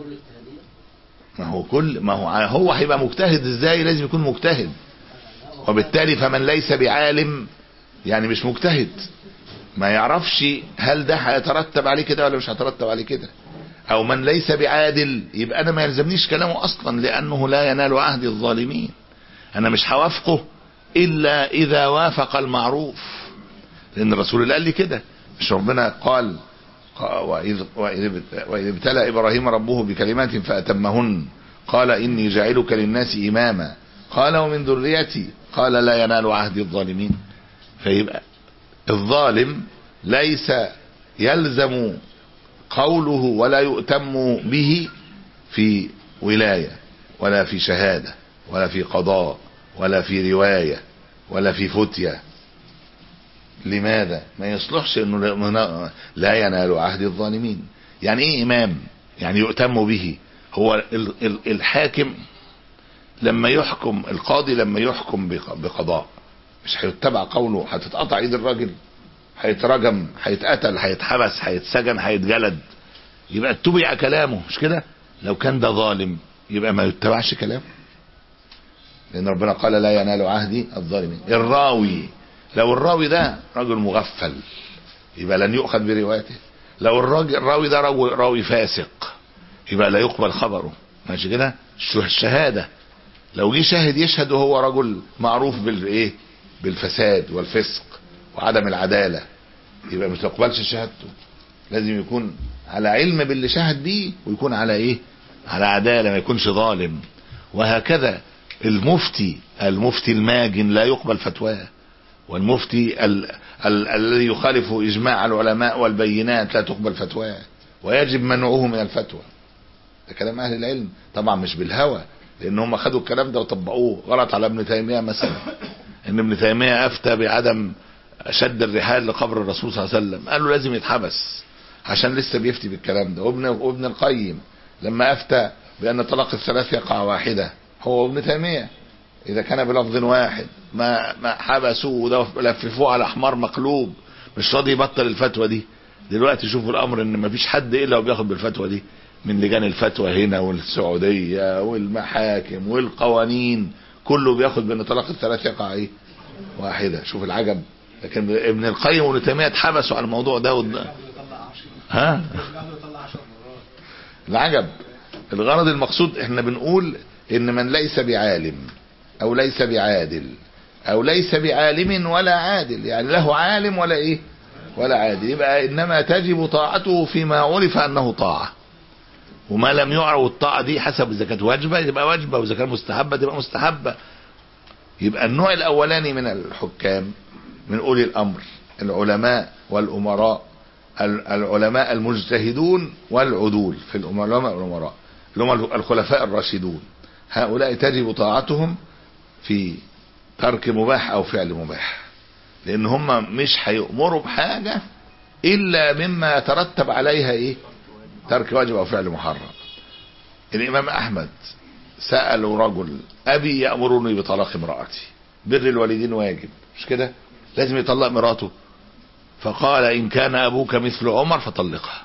ما هو كل ما هو هو هيبقى مجتهد ازاي لازم يكون مجتهد وبالتالي فمن ليس بعالم يعني مش مجتهد ما يعرفش هل ده هيترتب عليه كده ولا مش هيترتب عليه كده او من ليس بعادل يبقى انا ما يلزمنيش كلامه اصلا لانه لا ينال عهد الظالمين انا مش هوافقه الا اذا وافق المعروف لان الرسول اللي قال لي كده مش ربنا قال وإذ, وإذ, وإذ ابتلى إبراهيم ربه بكلمات فأتمهن قال إني جاعلك للناس إماما قال ومن ذريتي قال لا ينال عهد الظالمين فيبقى الظالم ليس يلزم قوله ولا يؤتم به في ولاية ولا في شهادة ولا في قضاء ولا في رواية ولا في فتية لماذا ما يصلحش انه لا ينال عهد الظالمين يعني ايه امام يعني يؤتم به هو الحاكم لما يحكم القاضي لما يحكم بقضاء مش هيتبع قوله هتتقطع ايد الراجل هيترجم هيتقتل هيتحبس هيتسجن هيتجلد يبقى اتبع كلامه مش كده لو كان ده ظالم يبقى ما يتبعش كلامه لان ربنا قال لا ينال عهدي الظالمين الراوي لو الراوي ده رجل مغفل يبقى لن يؤخذ بروايته لو الراجل الراوي ده راوي, راوي فاسق يبقى لا يقبل خبره ماشي كده الشهاده لو جه شاهد يشهد وهو رجل معروف بالايه بالفساد والفسق وعدم العداله يبقى ما تقبلش شهادته لازم يكون على علم باللي شهد بيه ويكون على ايه على عداله ما يكونش ظالم وهكذا المفتي المفتي الماجن لا يقبل فتواه والمفتي ال ال الذي يخالف اجماع العلماء والبينات لا تقبل فتواه ويجب منعه من الفتوى ده كلام اهل العلم طبعا مش بالهوى لان هم خدوا الكلام ده وطبقوه غلط على ابن تيميه مثلا ان ابن تيميه افتى بعدم شد الرحال لقبر الرسول صلى الله عليه وسلم قال له لازم يتحبس عشان لسه بيفتي بالكلام ده وابن وابن القيم لما افتى بان طلاق الثلاث يقع واحده هو ابن تيميه اذا كان بلفظ واحد ما ما حبسوه ولففوه على حمار مقلوب مش راضي يبطل الفتوى دي دلوقتي شوفوا الامر ان ما فيش حد الا وبياخد بالفتوى دي من لجان الفتوى هنا والسعوديه والمحاكم والقوانين كله بياخد بان طلاق الثلاث يقع ايه واحده شوف العجب لكن ابن القيم وابن تيميه اتحبسوا على الموضوع ده ود... ها العجب الغرض المقصود احنا بنقول ان من ليس بعالم او ليس بعادل او ليس بعالم ولا عادل يعني له عالم ولا ايه ولا عادل يبقى انما تجب طاعته فيما عرف انه طاعه وما لم يعرف الطاعه دي حسب اذا كانت واجبه يبقى واجبه واذا كانت مستحبه تبقى مستحبه يبقى النوع الاولاني من الحكام من اولي الامر العلماء والامراء ال- العلماء المجتهدون والعدول في العلماء والامراء اللي هم الخلفاء الراشدون هؤلاء تجب طاعتهم في ترك مباح او فعل مباح لان هم مش هيؤمروا بحاجه الا مما يترتب عليها ايه ترك واجب او فعل محرم الامام احمد سالوا رجل ابي يامرني بطلاق امراتي بر الوالدين واجب مش كده لازم يطلق مراته فقال ان كان ابوك مثل عمر فطلقها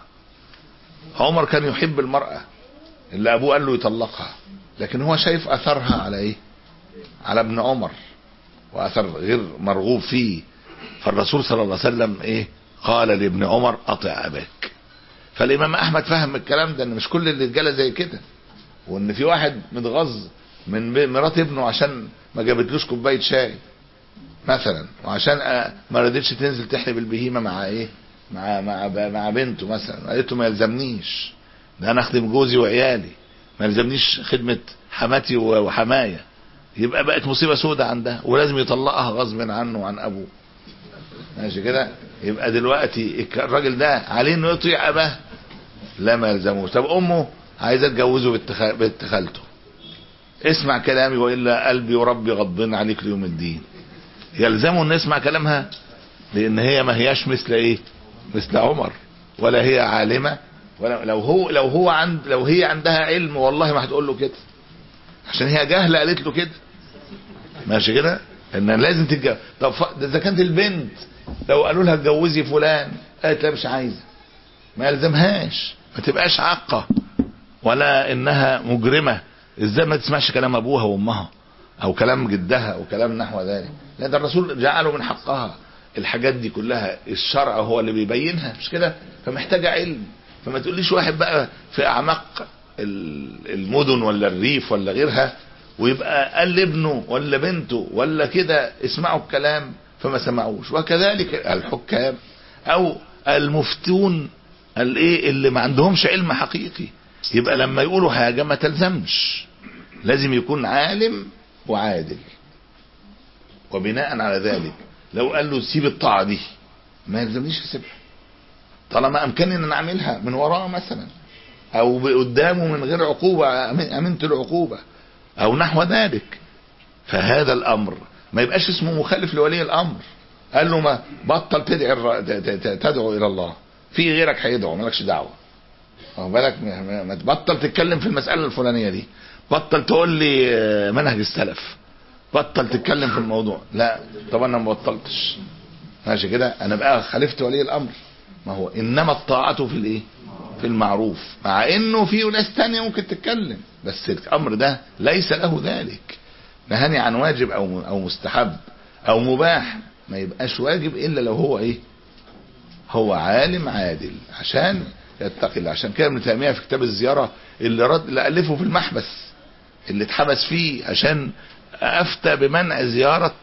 عمر كان يحب المراه اللي ابوه قال له يطلقها لكن هو شايف اثرها على ايه على ابن عمر واثر غير مرغوب فيه فالرسول صلى الله عليه وسلم ايه قال لابن عمر اطع اباك فالامام احمد فهم الكلام ده ان مش كل الرجاله زي كده وان في واحد متغاظ من مرات ابنه عشان ما جابتلوش كوبايه شاي مثلا وعشان آه، ما رضتش تنزل تحلب البهيمه مع ايه مع مع مع بنته مثلا قالت له ما يلزمنيش ده انا اخدم جوزي وعيالي ما يلزمنيش خدمه حماتي و- وحمايه يبقى بقت مصيبه سودة عندها ولازم يطلقها غصب عنه وعن ابوه ماشي كده يبقى دلوقتي الك- الراجل ده عليه انه يطيع اباه لا ما يلزموش طب امه عايزه تجوزه بنت خ- بنت خالته اسمع كلامي والا قلبي وربي غضبان عليك ليوم الدين يلزمه ان يسمع كلامها لان هي ما هياش مثل ايه مثل عمر ولا هي عالمه ولا لو هو لو هو عند لو هي عندها علم والله ما هتقول له كده عشان هي جاهله قالت له كده ماشي كده ان لازم تتجوز طب ف- ده اذا كانت البنت لو قالوا لها اتجوزي فلان قالت لا مش عايزه ما يلزمهاش ما تبقاش عاقه ولا انها مجرمه ازاي ما تسمعش كلام ابوها وامها او كلام جدها او كلام نحو ذلك لا ده الرسول جعله من حقها الحاجات دي كلها الشرع هو اللي بيبينها مش كده فمحتاجه علم فما تقوليش واحد بقى في اعماق ال- المدن ولا الريف ولا غيرها ويبقى قال لابنه ولا بنته ولا كده اسمعوا الكلام فما سمعوش وكذلك الحكام او المفتون الايه اللي ما عندهمش علم حقيقي يبقى لما يقولوا حاجه ما تلزمش لازم يكون عالم وعادل وبناء على ذلك لو قال له سيب الطاعه دي ما يلزمنيش اسيبها طالما امكنني ان انا اعملها من وراه مثلا او قدامه من غير عقوبه أمن- امنت العقوبه او نحو ذلك فهذا الامر ما يبقاش اسمه مخالف لولي الامر قال له ما بطل تدعي الر- ت- ت- ت- تدعو الى الله في غيرك هيدعو مالكش دعوه واخد بالك ما- ما ما تبطل تتكلم في المساله الفلانيه دي بطل تقول لي آه، منهج السلف بطل تتكلم في الموضوع لا طب انا ما بطلتش ماشي كده انا بقى خالفت ولي الامر ما هو انما الطاعه في الايه في المعروف مع انه في ناس تانية ممكن تتكلم بس الامر ده ليس له ذلك نهاني عن واجب او او مستحب او مباح ما يبقاش واجب الا لو هو ايه هو عالم عادل عشان يتقي الله عشان كده ابن تيميه في كتاب الزياره اللي رد اللي الفه في المحبس اللي اتحبس فيه عشان افتى بمنع زياره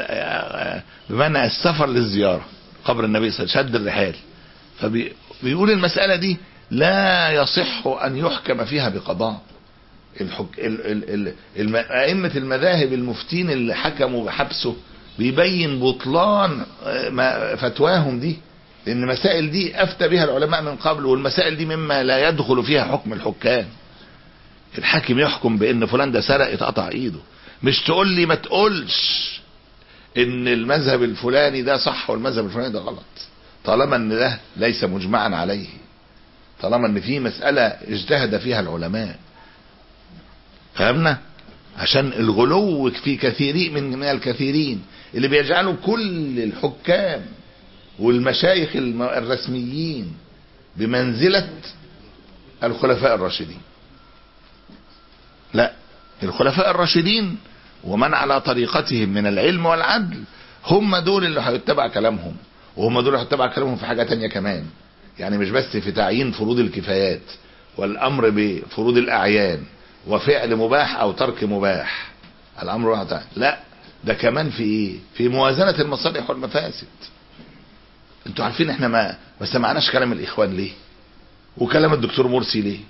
بمنع السفر للزياره قبر النبي صلى الله عليه وسلم شد الرحال فبيقول المساله دي لا يصح ان يحكم فيها بقضاء الحك... ال... ال... ال... الم... ائمه المذاهب المفتين اللي حكموا بحبسه بيبين بطلان آه، ما- فتواهم دي لان المسائل دي افتى بها العلماء من قبل والمسائل دي مما لا يدخل فيها حكم الحكام الحاكم يحكم بان فلان ده سرق يتقطع ايده مش تقول لي ما تقولش ان المذهب الفلاني ده صح والمذهب الفلاني ده غلط طالما ان ده ليس مجمعا عليه طالما ان في مسألة اجتهد فيها العلماء فهمنا عشان الغلو في كثيرين من من الكثيرين اللي بيجعلوا كل الحكام والمشايخ الم- الرسميين بمنزلة الخلفاء الراشدين لا الخلفاء الراشدين ومن على طريقتهم من العلم والعدل هم دول اللي هيتبع كلامهم وهم دول اللي هيتبع كلامهم في حاجة تانية كمان يعني مش بس في تعيين فروض الكفايات والامر بفروض الاعيان وفعل مباح او ترك مباح الامر واحد تعالى. لا ده كمان في ايه في موازنه المصالح والمفاسد انتوا عارفين احنا ما ما سمعناش كلام الاخوان ليه وكلام الدكتور مرسي ليه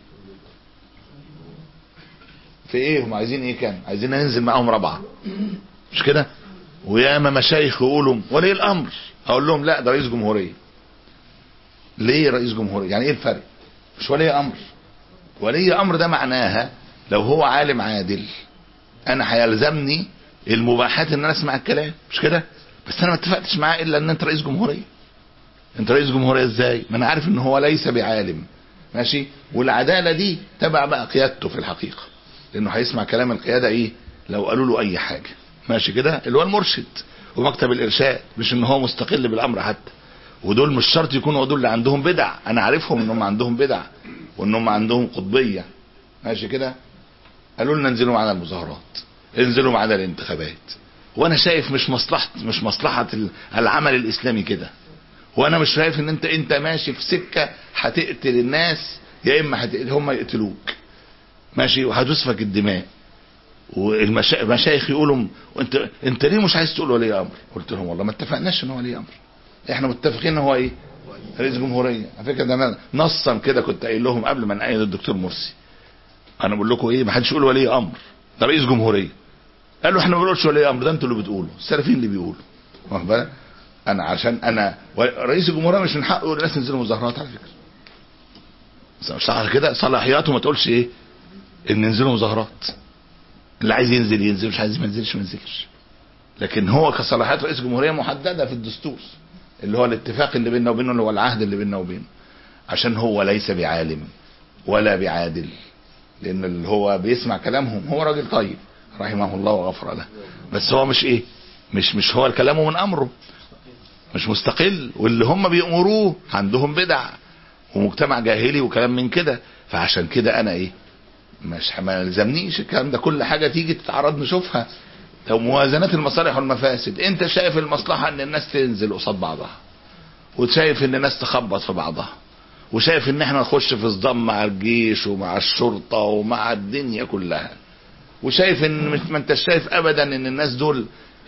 في ايه هم عايزين ايه كان عايزين ننزل معاهم رابعه مش كده وياما مشايخ يقولوا ولي الامر اقول لهم لا ده رئيس جمهوريه ليه رئيس جمهوريه يعني ايه الفرق مش ولي امر ولي امر ده معناها لو هو عالم عادل انا هيلزمني المباحات ان انا اسمع الكلام مش كده بس انا ما اتفقتش معاه الا ان انت رئيس جمهوريه انت رئيس جمهوريه ازاي ما انا عارف ان هو ليس بعالم ماشي والعداله دي تبع بقى قيادته في الحقيقه لانه هيسمع كلام القياده ايه لو قالوا له اي حاجه ماشي كده اللي هو المرشد ومكتب الارشاد مش ان هو مستقل بالامر حتى ودول مش شرط يكونوا دول اللي عندهم بدع انا عارفهم انهم عندهم بدع وانهم عندهم قطبيه ماشي كده قالوا لنا انزلوا معانا المظاهرات انزلوا معانا الانتخابات وانا شايف مش مصلحه مش مصلحه العمل الاسلامي كده وانا مش شايف ان انت انت ماشي في سكه هتقتل الناس يا اما هتقتل هم يقتلوك ماشي وهتسفك الدماء والمشايخ يقولوا انت انت ليه مش عايز تقول ولي امر قلت لهم والله ما اتفقناش ان هو ولي امر احنا متفقين ان هو ايه رئيس جمهوريه على فكره ده انا نصا كده كنت قايل لهم قبل ما نأيد الدكتور مرسي انا بقول لكم ايه ما حدش يقول ولي امر ده رئيس جمهوريه قالوا احنا ما بنقولش ولي امر ده انتوا اللي بتقولوا السلفيين اللي بيقولوا واخد بالك انا عشان انا رئيس الجمهوريه مش من حقه يقول الناس تنزلوا مظاهرات على فكره صح كده صلاحياته ما تقولش ايه ان ينزلوا مظاهرات اللي عايز ينزل ينزل مش عايز ما ينزلش ما ينزلش لكن هو كصلاحيات رئيس الجمهوريه محدده في الدستور اللي هو الاتفاق اللي بيننا وبينه اللي هو العهد اللي بيننا وبينه عشان هو ليس بعالم ولا بعادل لان اللي هو بيسمع كلامهم هو راجل طيب رحمه الله وغفر له بس هو مش ايه مش مش هو كلامه من امره مش مستقل واللي هم بيأمروه عندهم بدع ومجتمع جاهلي وكلام من كده فعشان كده انا ايه مش ما يلزمنيش الكلام ده كل حاجه تيجي تتعرض نشوفها لو موازنات المصالح والمفاسد انت شايف المصلحه ان الناس تنزل قصاد بعضها وشايف ان الناس تخبط في بعضها وشايف ان احنا نخش في صدام مع الجيش ومع الشرطه ومع الدنيا كلها وشايف ان ما انت شايف ابدا ان الناس دول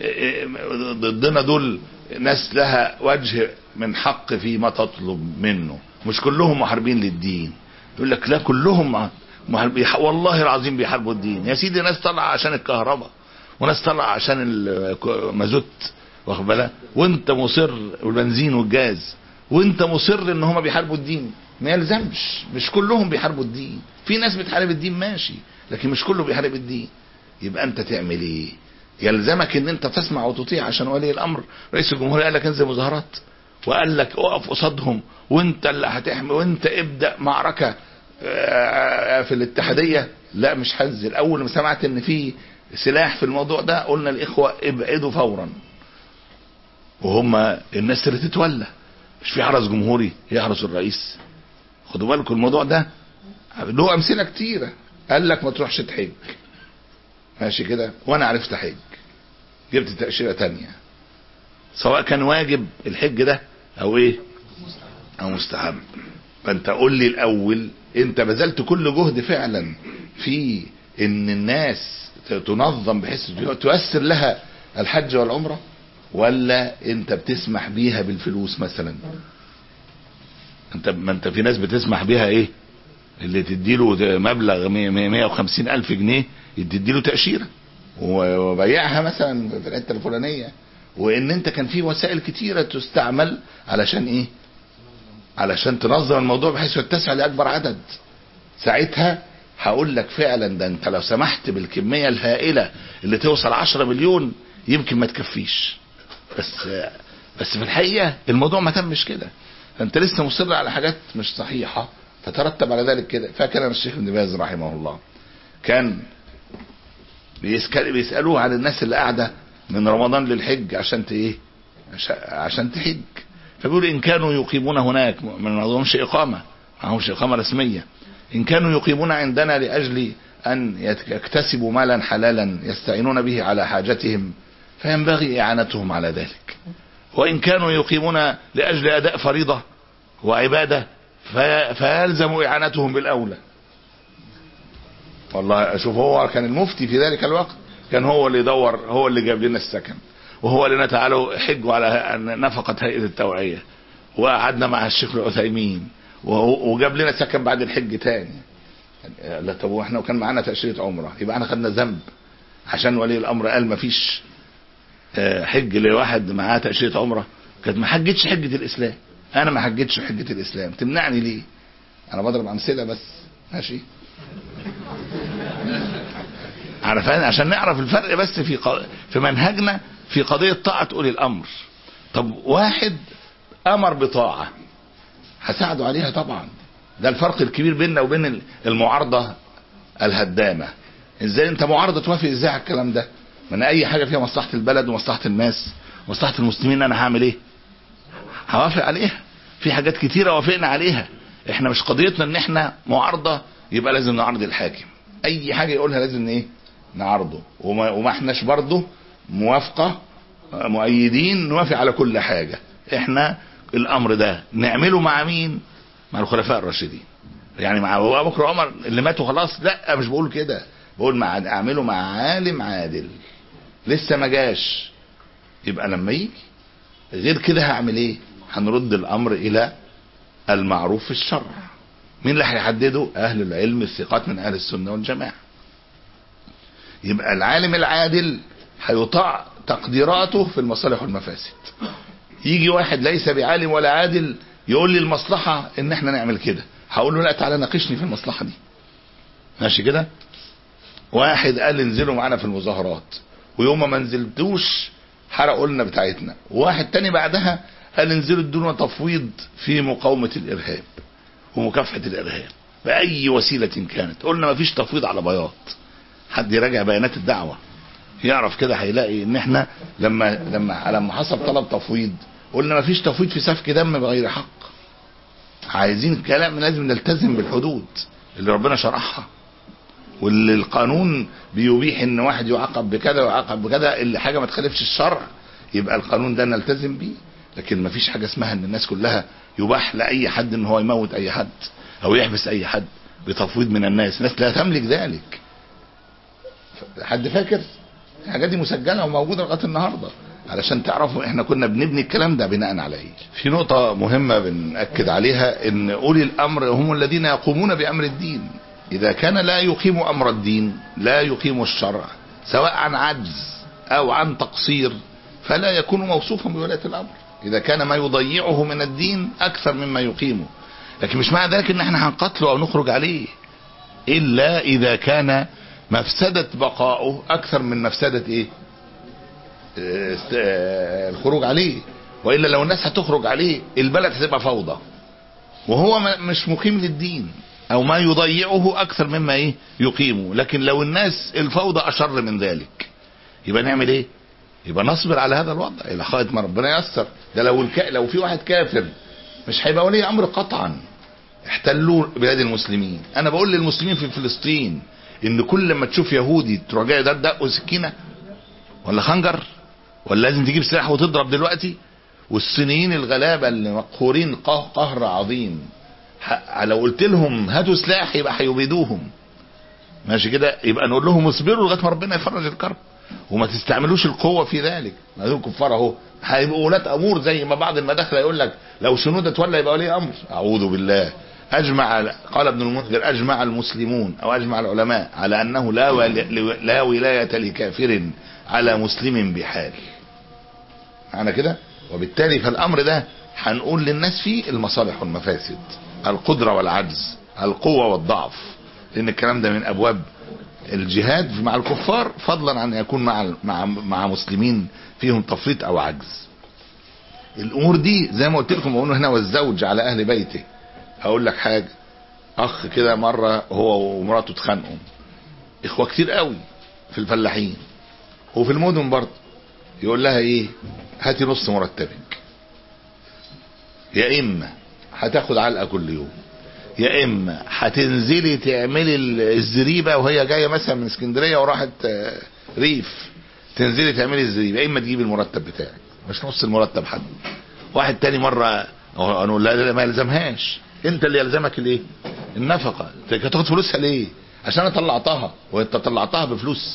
ضدنا دول ناس لها وجه من حق فيما تطلب منه مش كلهم محاربين للدين يقول لك لا كلهم والله العظيم بيحاربوا الدين يا سيدي ناس طالعه عشان الكهرباء وناس طالعه عشان المازوت واخد بالك وانت مصر والبنزين والجاز وانت مصر ان هم بيحاربوا الدين ما يلزمش مش كلهم بيحاربوا الدين في ناس بتحارب الدين ماشي لكن مش كله بيحارب الدين يبقى انت تعمل ايه يلزمك ان انت تسمع وتطيع عشان ولي الامر رئيس الجمهوريه قال لك انزل مظاهرات وقال لك اقف قصادهم وانت اللي هتحمي وانت ابدا معركه في الاتحاديه لا مش هنزل اول ما سمعت ان في سلاح في الموضوع ده قلنا الاخوه ابعدوا فورا وهم الناس اللي تتولى مش في حرس جمهوري يحرس الرئيس خدوا بالكم الموضوع ده له امثله كتيره قال لك ما تروحش تحج ماشي كده وانا عرفت احج جبت تاشيره تانية سواء كان واجب الحج ده او ايه او مستحب فانت قول لي الاول انت بذلت كل جهد فعلا في ان الناس تنظم بحيث تيسر لها الحج والعمره ولا انت بتسمح بيها بالفلوس مثلا انت ما انت في ناس بتسمح بيها ايه اللي تديله مبلغ 150 الف جنيه تديله تاشيره وبيعها مثلا في الحته الفلانيه وان انت كان في وسائل كتيره تستعمل علشان ايه علشان تنظم الموضوع بحيث يتسع لاكبر عدد ساعتها هقول لك فعلا ده انت لو سمحت بالكميه الهائله اللي توصل 10 مليون يمكن ما تكفيش بس بس في الحقيقه الموضوع ما تمش كده انت لسه مصر على حاجات مش صحيحه فترتب على ذلك كده فاكر انا الشيخ ابن باز رحمه الله كان بيسالوه عن الناس اللي قاعده من رمضان للحج عشان ايه عشان تحج فبيقول ان كانوا يقيمون هناك ما عندهمش اقامه ما عندهمش اقامه رسميه ان كانوا يقيمون عندنا لاجل ان يكتسبوا مالا حلالا يستعينون به على حاجتهم فينبغي اعانتهم على ذلك وان كانوا يقيمون لاجل اداء فريضه وعباده فيلزم اعانتهم بالاولى والله شوف هو كان المفتي في ذلك الوقت كان هو اللي يدور هو اللي جاب لنا السكن وهو اللي تعالوا حجوا على نفقة هيئة التوعية وقعدنا مع الشيخ العثيمين وهو- وجاب لنا سكن بعد الحج تاني لا طب واحنا وكان معانا تأشيرة عمرة يبقى احنا خدنا ذنب عشان ولي الامر قال ما فيش آه، حج لواحد معاه تأشيرة عمرة كانت ما حجتش حجة الاسلام انا ما حجتش حجة الاسلام تمنعني ليه انا بضرب امثلة بس ماشي عارفين عشان نعرف الفرق بس في ق- في منهجنا في قضية طاعة أولي الأمر طب واحد أمر بطاعة هساعده عليها طبعا ده الفرق الكبير بيننا وبين المعارضة الهدامة ازاي انت معارضة توافق ازاي على الكلام ده ما انا اي حاجة فيها مصلحة البلد ومصلحة الناس ومصلحة المسلمين انا هعمل ايه هوافق عليها في حاجات كتيرة وافقنا عليها احنا مش قضيتنا ان احنا معارضة يبقى لازم نعارض الحاكم اي حاجة يقولها لازم ايه نعارضه وما, وما احناش برضه موافقة مؤيدين نوافق على كل حاجة احنا الامر ده نعمله مع مين مع الخلفاء الراشدين يعني مع ابو بكر وعمر اللي ماتوا خلاص لا مش بقول كده بقول مع اعمله مع عالم عادل لسه ما جاش يبقى لما يجي غير كده هعمل ايه هنرد الامر الى المعروف في الشرع مين اللي هيحدده اهل العلم الثقات من اهل السنه والجماعه يبقى العالم العادل هيطاع تقديراته في المصالح والمفاسد يجي واحد ليس بعالم ولا عادل يقول لي المصلحة ان احنا نعمل كده هقول له لا تعالى ناقشني في المصلحة دي ماشي كده واحد قال انزلوا معانا في المظاهرات ويوم ما نزلتوش حرقوا لنا بتاعتنا وواحد تاني بعدها قال انزلوا ادونا تفويض في مقاومة الارهاب ومكافحة الارهاب بأي وسيلة كانت قلنا ما فيش تفويض على بياض حد يراجع بيانات الدعوة يعرف كده هيلاقي ان احنا لما لما لما حصل طلب تفويض قلنا ما فيش تفويض في سفك دم بغير حق عايزين كلام لازم نلتزم بالحدود اللي ربنا شرحها واللي القانون بيبيح ان واحد يعاقب بكذا ويعاقب بكذا اللي حاجه ما تخالفش الشرع يبقى القانون ده نلتزم بيه لكن ما فيش حاجه اسمها ان الناس كلها يباح لاي حد ان هو يموت اي حد او يحبس اي حد بتفويض من الناس الناس لا تملك ذلك حد فاكر الحاجات دي مسجله وموجوده لغايه النهارده علشان تعرفوا احنا كنا بنبني الكلام ده بناء على ايه في نقطه مهمه بنأكد عليها ان اولي الامر هم الذين يقومون بامر الدين اذا كان لا يقيم امر الدين لا يقيم الشرع سواء عن عجز او عن تقصير فلا يكون موصوفا بولايه الامر اذا كان ما يضيعه من الدين اكثر مما يقيمه لكن مش معنى ذلك ان احنا هنقتله او نخرج عليه الا اذا كان مفسدة بقائه اكثر من مفسدة ايه اه، است- اه، الخروج عليه والا لو الناس هتخرج عليه البلد هتبقى فوضى وهو ما- مش مقيم للدين او ما يضيعه اكثر مما ايه يقيمه لكن لو الناس الفوضى اشر من ذلك يبقى نعمل ايه يبقى نصبر على هذا الوضع الى لغايه ما ربنا ييسر ده لو الك... لو في واحد كافر مش هيبقى ولي امر قطعا احتلوا بلاد المسلمين انا بقول للمسلمين في فلسطين ان كل لما تشوف يهودي تروح جاي ده دقه سكينه ولا خنجر ولا لازم تجيب سلاح وتضرب دلوقتي والصينيين الغلابه اللي مقهورين قه- قهر عظيم ح- لو قلت لهم هاتوا سلاح يبقى هيبيدوهم ماشي كده يبقى نقول لهم اصبروا لغايه ما ربنا يفرج الكرب وما تستعملوش القوه في ذلك ما دول كفار اهو هيبقوا ولاة امور زي ما بعض المداخله يقول لك لو شنودة تولى يبقى ولي امر اعوذ بالله اجمع قال ابن المنذر اجمع المسلمون او اجمع العلماء على انه لا ول- لا ولايه لكافر على مسلم بحال معنى كده وبالتالي فالامر ده هنقول للناس فيه المصالح والمفاسد القدره والعجز القوه والضعف لان الكلام ده من ابواب الجهاد مع الكفار فضلا عن ان يكون مع مع مع مسلمين فيهم تفريط او عجز الامور دي زي ما قلت لكم بقول هنا والزوج على اهل بيته هقول لك حاجه اخ كده مره هو ومراته اتخانقوا اخوه كتير قوي في الفلاحين وفي المدن برضه يقول لها ايه هاتي نص مرتبك يا اما هتاخد علقه كل يوم يا اما هتنزلي تعملي ال- الزريبه وهي جايه مثلا من اسكندريه وراحت آه، ريف تنزلي تعملي الزريبه يا اما تجيبي المرتب بتاعك مش نص المرتب حد واحد تاني مره نقول لا لا ما يلزمهاش انت اللي يلزمك الايه النفقه انت هتاخد فلوسها ليه عشان انا طلعتها وانت طلعتها بفلوس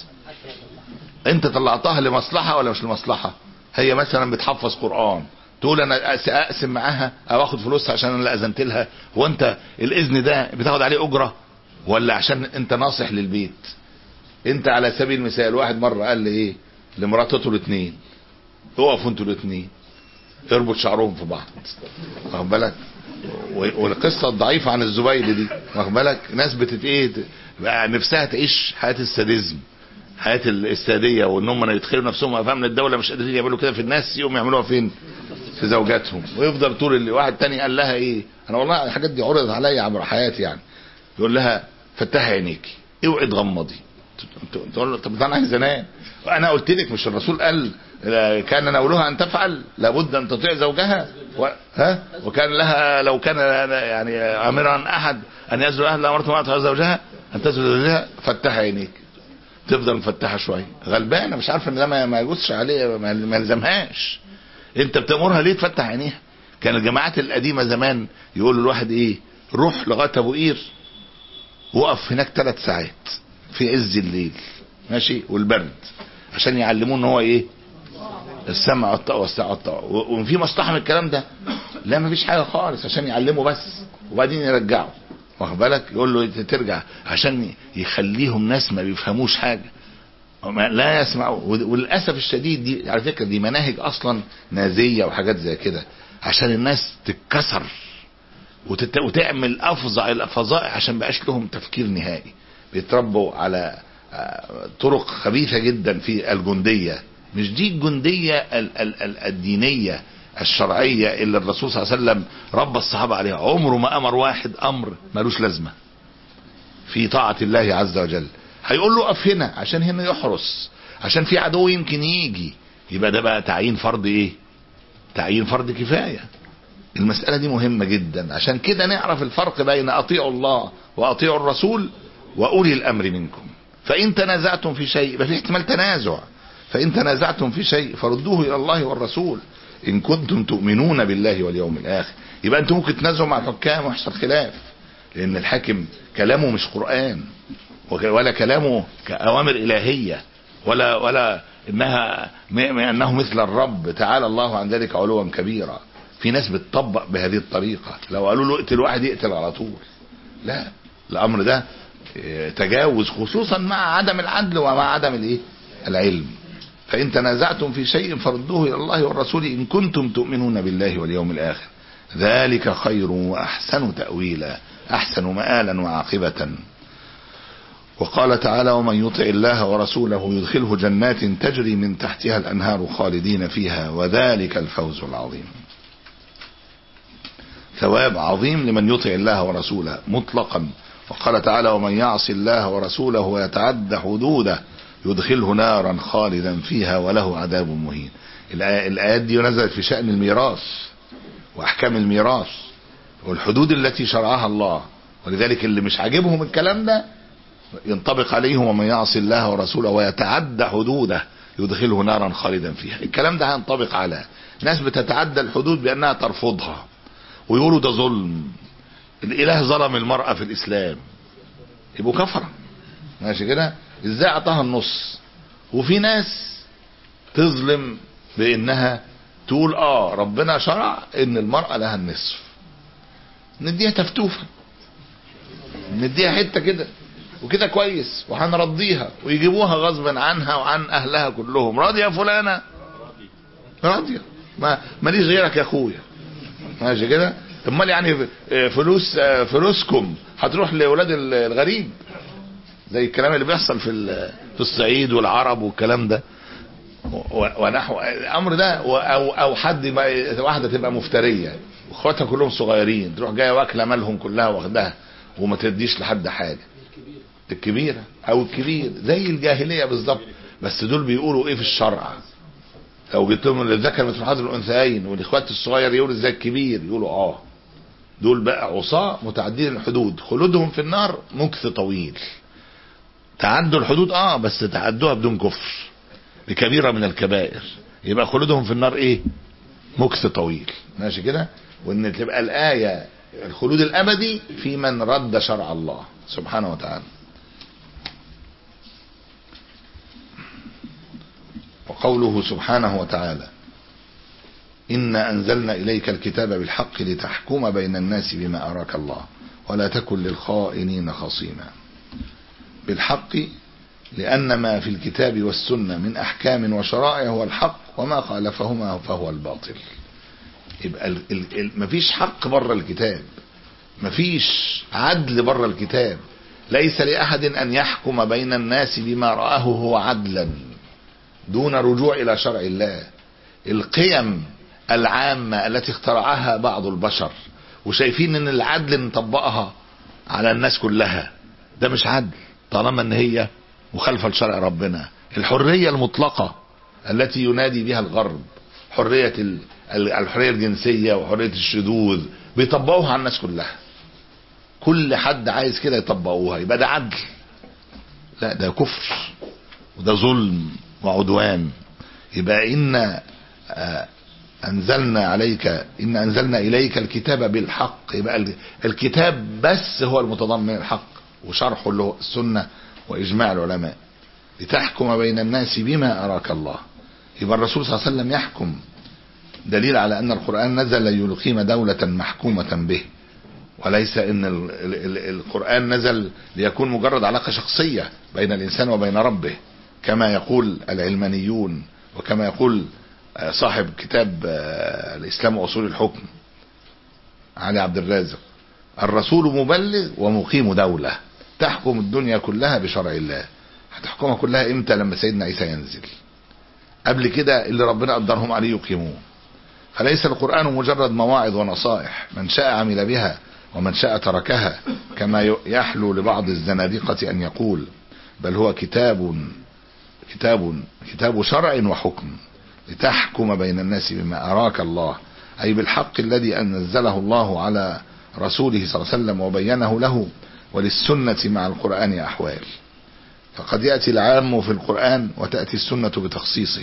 انت طلعتها لمصلحه ولا مش لمصلحه هي مثلا بتحفظ قران تقول انا أس- اقسم معاها او اخد فلوسها عشان انا اللي اذنت لها هو انت الاذن ده بتاخد عليه اجره ولا عشان انت ناصح للبيت انت على سبيل المثال واحد مره قال لي ايه لمراته الاثنين اقفوا انتوا الاثنين اربط شعرهم في بعض واخد بالك و- والقصه الضعيفه عن الزبيدي دي واخد بالك ناس بتت ايه بقى نفسها تعيش حياه الساديزم حياه الساديه وان هم يدخلوا نفسهم افهام الدوله مش قادرين يعملوا كده في الناس يقوم يعملوها فين في زوجاتهم ويفضل طول اللي واحد تاني قال لها ايه انا والله الحاجات دي عرضت عليا عبر حياتي يعني يقول لها فتحي عينيكي اوعي تغمضي ت- تقول له طب ده انا عايز انام وانا قلت لك مش الرسول قال آه، كان نولها ان تفعل لابد ان تطيع زوجها و... ها وكان لها لو كان يعني امرا احد ان يزل اهلها امرت ما تطيع زوجها ان تزل زوجها فتحي عينيك تفضل مفتحه شويه غلبانه مش عارفه ان ده ما ما يجوزش عليه ما ما يلزمهاش انت بتامرها ليه تفتح عينيها كان الجماعات القديمه زمان يقولوا الواحد ايه روح لغايه ابو قير وقف هناك ثلاث ساعات في عز الليل ماشي والبرد عشان يعلموه ان هو ايه السمع والطاعه والسمع والطاعه و- وفي مصلحه من الكلام ده لا مفيش حاجه خالص عشان يعلمه بس وبعدين يرجعه واخد بالك يقول له ترجع عشان يخليهم ناس ما بيفهموش حاجه وما- لا يسمعوا وللاسف الشديد دي على فكره دي مناهج اصلا نازيه وحاجات زي كده عشان الناس تتكسر وتت... وتعمل افظع الفظائع عشان بقاش لهم تفكير نهائي بيتربوا على آه، طرق خبيثه جدا في الجنديه مش دي الجنديه ال... ال... ال... الدينيه الشرعيه اللي الرسول صلى الله عليه وسلم ربى الصحابه عليها عمره ما امر واحد امر ملوش لازمه في طاعه الله عز وجل هيقول له اقف هنا عشان هنا يحرس عشان في عدو يمكن يجي يبقى ده بقى تعيين فرض ايه تعيين فرض كفايه المسألة دي مهمة جدا عشان كده نعرف الفرق بين أطيعوا الله وأطيعوا الرسول وأولي الأمر منكم فإن تنازعتم في شيء يبقى في احتمال تنازع فإن تنازعتم في شيء فردوه إلى الله والرسول إن كنتم تؤمنون بالله واليوم الآخر يبقى أنتم ممكن تنازعوا مع الحكام ويحصل خلاف لأن الحاكم كلامه مش قرآن وك- ولا كلامه كأوامر إلهية ولا ولا إنها م- م- أنه مثل الرب تعالى الله عن ذلك علوا كبيرا في ناس بتطبق بهذه الطريقة لو قالوا له اقتل واحد يقتل على طول لا الأمر ده اه، تجاوز خصوصا مع عدم العدل ومع عدم الايه العلم فإن تنازعتم في شيء فردوه إلى الله والرسول إن كنتم تؤمنون بالله واليوم الآخر ذلك خير وأحسن تأويلا أحسن مآلا وعاقبة وقال تعالى ومن يطع الله ورسوله يدخله جنات تجري من تحتها الأنهار خالدين فيها وذلك الفوز العظيم ثواب عظيم لمن يطع الله ورسوله مطلقا وقال تعالى ومن يعص الله ورسوله ويتعد حدوده يدخله نارا خالدا فيها وله عذاب مهين الآي- الآيات دي نزلت في شأن الميراث وأحكام الميراث والحدود التي شرعها الله ولذلك اللي مش عاجبهم الكلام ده ينطبق عليهم ومن يعص الله ورسوله ويتعدى حدوده يدخله نارا خالدا فيها الكلام ده هينطبق على ناس بتتعدى الحدود بأنها ترفضها ويقولوا ده ظلم الاله ظلم المرأة في الاسلام يبقوا كفرة ماشي كده ازاي اعطاها النص وفي ناس تظلم بانها تقول اه ربنا شرع ان المرأة لها النصف نديها تفتوفة نديها حتة كده وكده كويس وهنرضيها ويجيبوها غصبا عنها وعن اهلها كلهم راضية يا فلانة راضية ما ماليش غيرك يا اخويا ماشي كده امال يعني فلوس فلوسكم هتروح لاولاد الغريب زي الكلام اللي بيحصل في ال- في الصعيد والعرب والكلام ده و- ونحو الامر ده و- او او حد ما- واحده تبقى مفتريه واخواتها كلهم صغيرين تروح جايه واكله مالهم كلها واخدها وما تديش لحد حاجه الكبيره او الكبير زي الجاهليه بالظبط بس دول بيقولوا ايه في الشرع لو جبت لهم الذكر مثل حظ الانثيين والاخوات الصغير يقولوا زي الكبير يقولوا اه دول بقى عصاة متعدين الحدود خلودهم في النار مكث طويل تعدوا الحدود اه بس تعدوها بدون كفر بكبيرة من الكبائر يبقى خلودهم في النار ايه مكث طويل ماشي كده وان تبقى الآية الخلود الأبدي في من رد شرع الله سبحانه وتعالى وقوله سبحانه وتعالى إنا أنزلنا إليك الكتاب بالحق لتحكم بين الناس بما أراك الله ولا تكن للخائنين خصيما بالحق لأن ما في الكتاب والسنة من أحكام وشرائع هو الحق وما خالفهما فهو الباطل يبقى ال ال ال مفيش حق بره الكتاب مفيش عدل بره الكتاب ليس لأحد أن يحكم بين الناس بما رآه هو عدلا دون رجوع إلى شرع الله القيم العامة التي اخترعها بعض البشر وشايفين ان العدل نطبقها على الناس كلها ده مش عدل طالما ان هي مخالفة لشرع ربنا الحرية المطلقة التي ينادي بها الغرب حرية ال- ال- الحرية الجنسية وحرية الشذوذ بيطبقوها على الناس كلها كل حد عايز كده يطبقوها يبقى ده عدل لا ده كفر وده ظلم وعدوان يبقى إن آه، أنزلنا عليك إن أنزلنا إليك الكتاب بالحق يبقى ال- الكتاب بس هو المتضمن الحق وشرحه اللي هو السنة وإجماع العلماء لتحكم بين الناس بما أراك الله يبقى الرسول صلى الله عليه وسلم يحكم دليل على أن القرآن نزل ليقيم دولة محكومة به وليس ان ال ال ال القرآن نزل ليكون مجرد علاقة شخصية بين الانسان وبين ربه كما يقول العلمانيون وكما يقول آه، صاحب كتاب آه، الاسلام واصول الحكم علي عبد الرازق الرسول مبلغ ومقيم دولة تحكم الدنيا كلها بشرع الله هتحكمها كلها امتى لما سيدنا عيسى ينزل قبل كده اللي ربنا قدرهم عليه يقيموه فليس القرآن مجرد مواعظ ونصائح من شاء عمل بها ومن شاء تركها كما ي- يحلو لبعض الزنادقة أن يقول بل هو كتاب كتاب كتاب شرع وحكم لتحكم بين الناس بما أراك الله أي بالحق الذي أنزله الله على رسوله صلى الله عليه وسلم وبينه له وللسنة مع القرآن أحوال فقد يأتي العام في القرآن وتأتي السنة بتخصيصه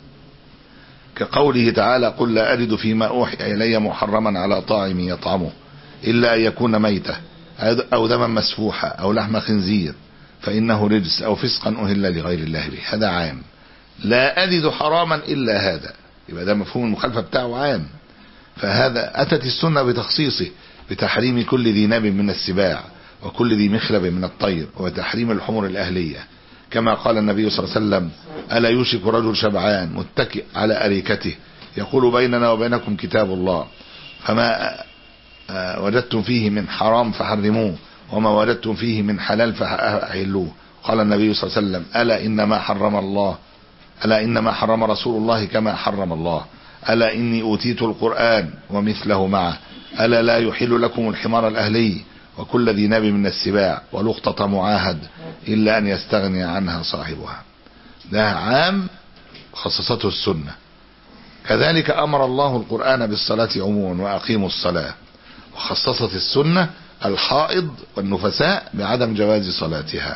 كقوله تعالى قل لا أجد فيما أوحي إلي محرما على طاعم يطعمه إلا أن يكون ميتة أو دما مسفوحا أو لحم خنزير فإنه رجس أو فسقا أهل لغير الله به هذا عام لا أجد حراما إلا هذا يبقى ده مفهوم المخالفة بتاعه عام فهذا أتت السنة بتخصيصه بتحريم كل ذي ناب من السباع وكل ذي مخلب من الطير وتحريم الحمر الأهلية كما قال النبي صلى الله عليه وسلم ألا يوشك رجل شبعان متكئ على أريكته يقول بيننا وبينكم كتاب الله فما آه، وجدتم فيه من حرام فحرموه وما وجدتم فيه من حلال فأحلوه قال النبي صلى الله عليه وسلم ألا إنما حرم الله ألا إنما حرم رسول الله كما حرم الله ألا إني أوتيت القرآن ومثله معه ألا لا يحل لكم الحمار الأهلي وكل ذي ناب من السباع ولقطة معاهد إلا أن يستغني عنها صاحبها ده عام خصصته السنة كذلك أمر الله القرآن بالصلاة عموما وأقيموا الصلاة وخصصت السنة الحائض والنفساء بعدم جواز صلاتها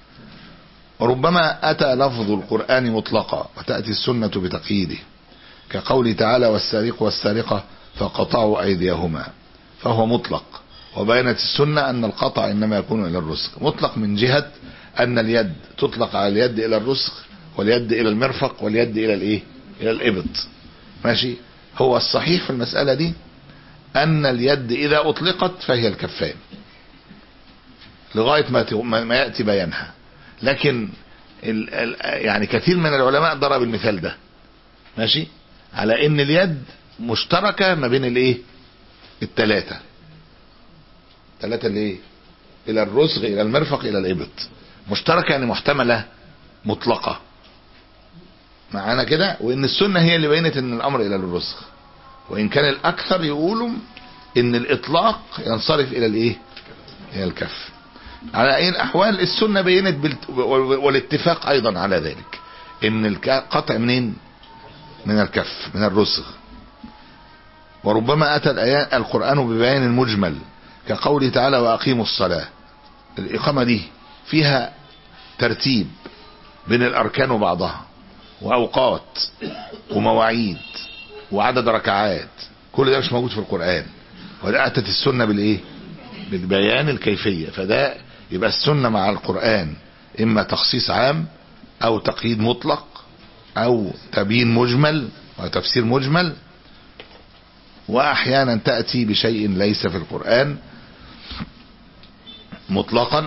وربما أتى لفظ القرآن مطلقا وتأتي السنة بتقييده كقول تعالى والسارق والسارقة فقطعوا أيديهما فهو مطلق وبينت السنة أن القطع إنما يكون إلى الرسغ مطلق من جهة أن اليد تطلق على اليد إلى الرسغ واليد إلى المرفق واليد إلى الإيه إلى الإبط ماشي هو الصحيح في المسألة دي أن اليد إذا أطلقت فهي الكفان لغاية ما ت- ما ما يأتي بيانها لكن ال ال يعني كثير من العلماء ضرب المثال ده ماشي على ان اليد مشتركة ما بين الايه التلاتة التلاتة اللي ايه الى الرسغ الى المرفق الى الابط مشتركة يعني محتملة مطلقة معانا كده وان السنة هي اللي بينت ان الامر الى الرسغ وان كان الاكثر يقولوا ان الاطلاق ينصرف الى الايه الى الكف على اي الاحوال السنة بينت بالت... والاتفاق ايضا على ذلك ان القطع منين من الكف من الرسغ وربما اتى الآيات القرآن ببيان المجمل كقوله تعالى واقيموا الصلاة الاقامة دي فيها ترتيب بين الاركان وبعضها واوقات ومواعيد وعدد ركعات كل ده مش موجود في القرآن واتت السنة بالايه بالبيان الكيفية فده يبقى السنة مع القرآن اما تخصيص عام او تقييد مطلق او تبيين مجمل وتفسير مجمل واحيانا تأتي بشيء ليس في القرآن مطلقا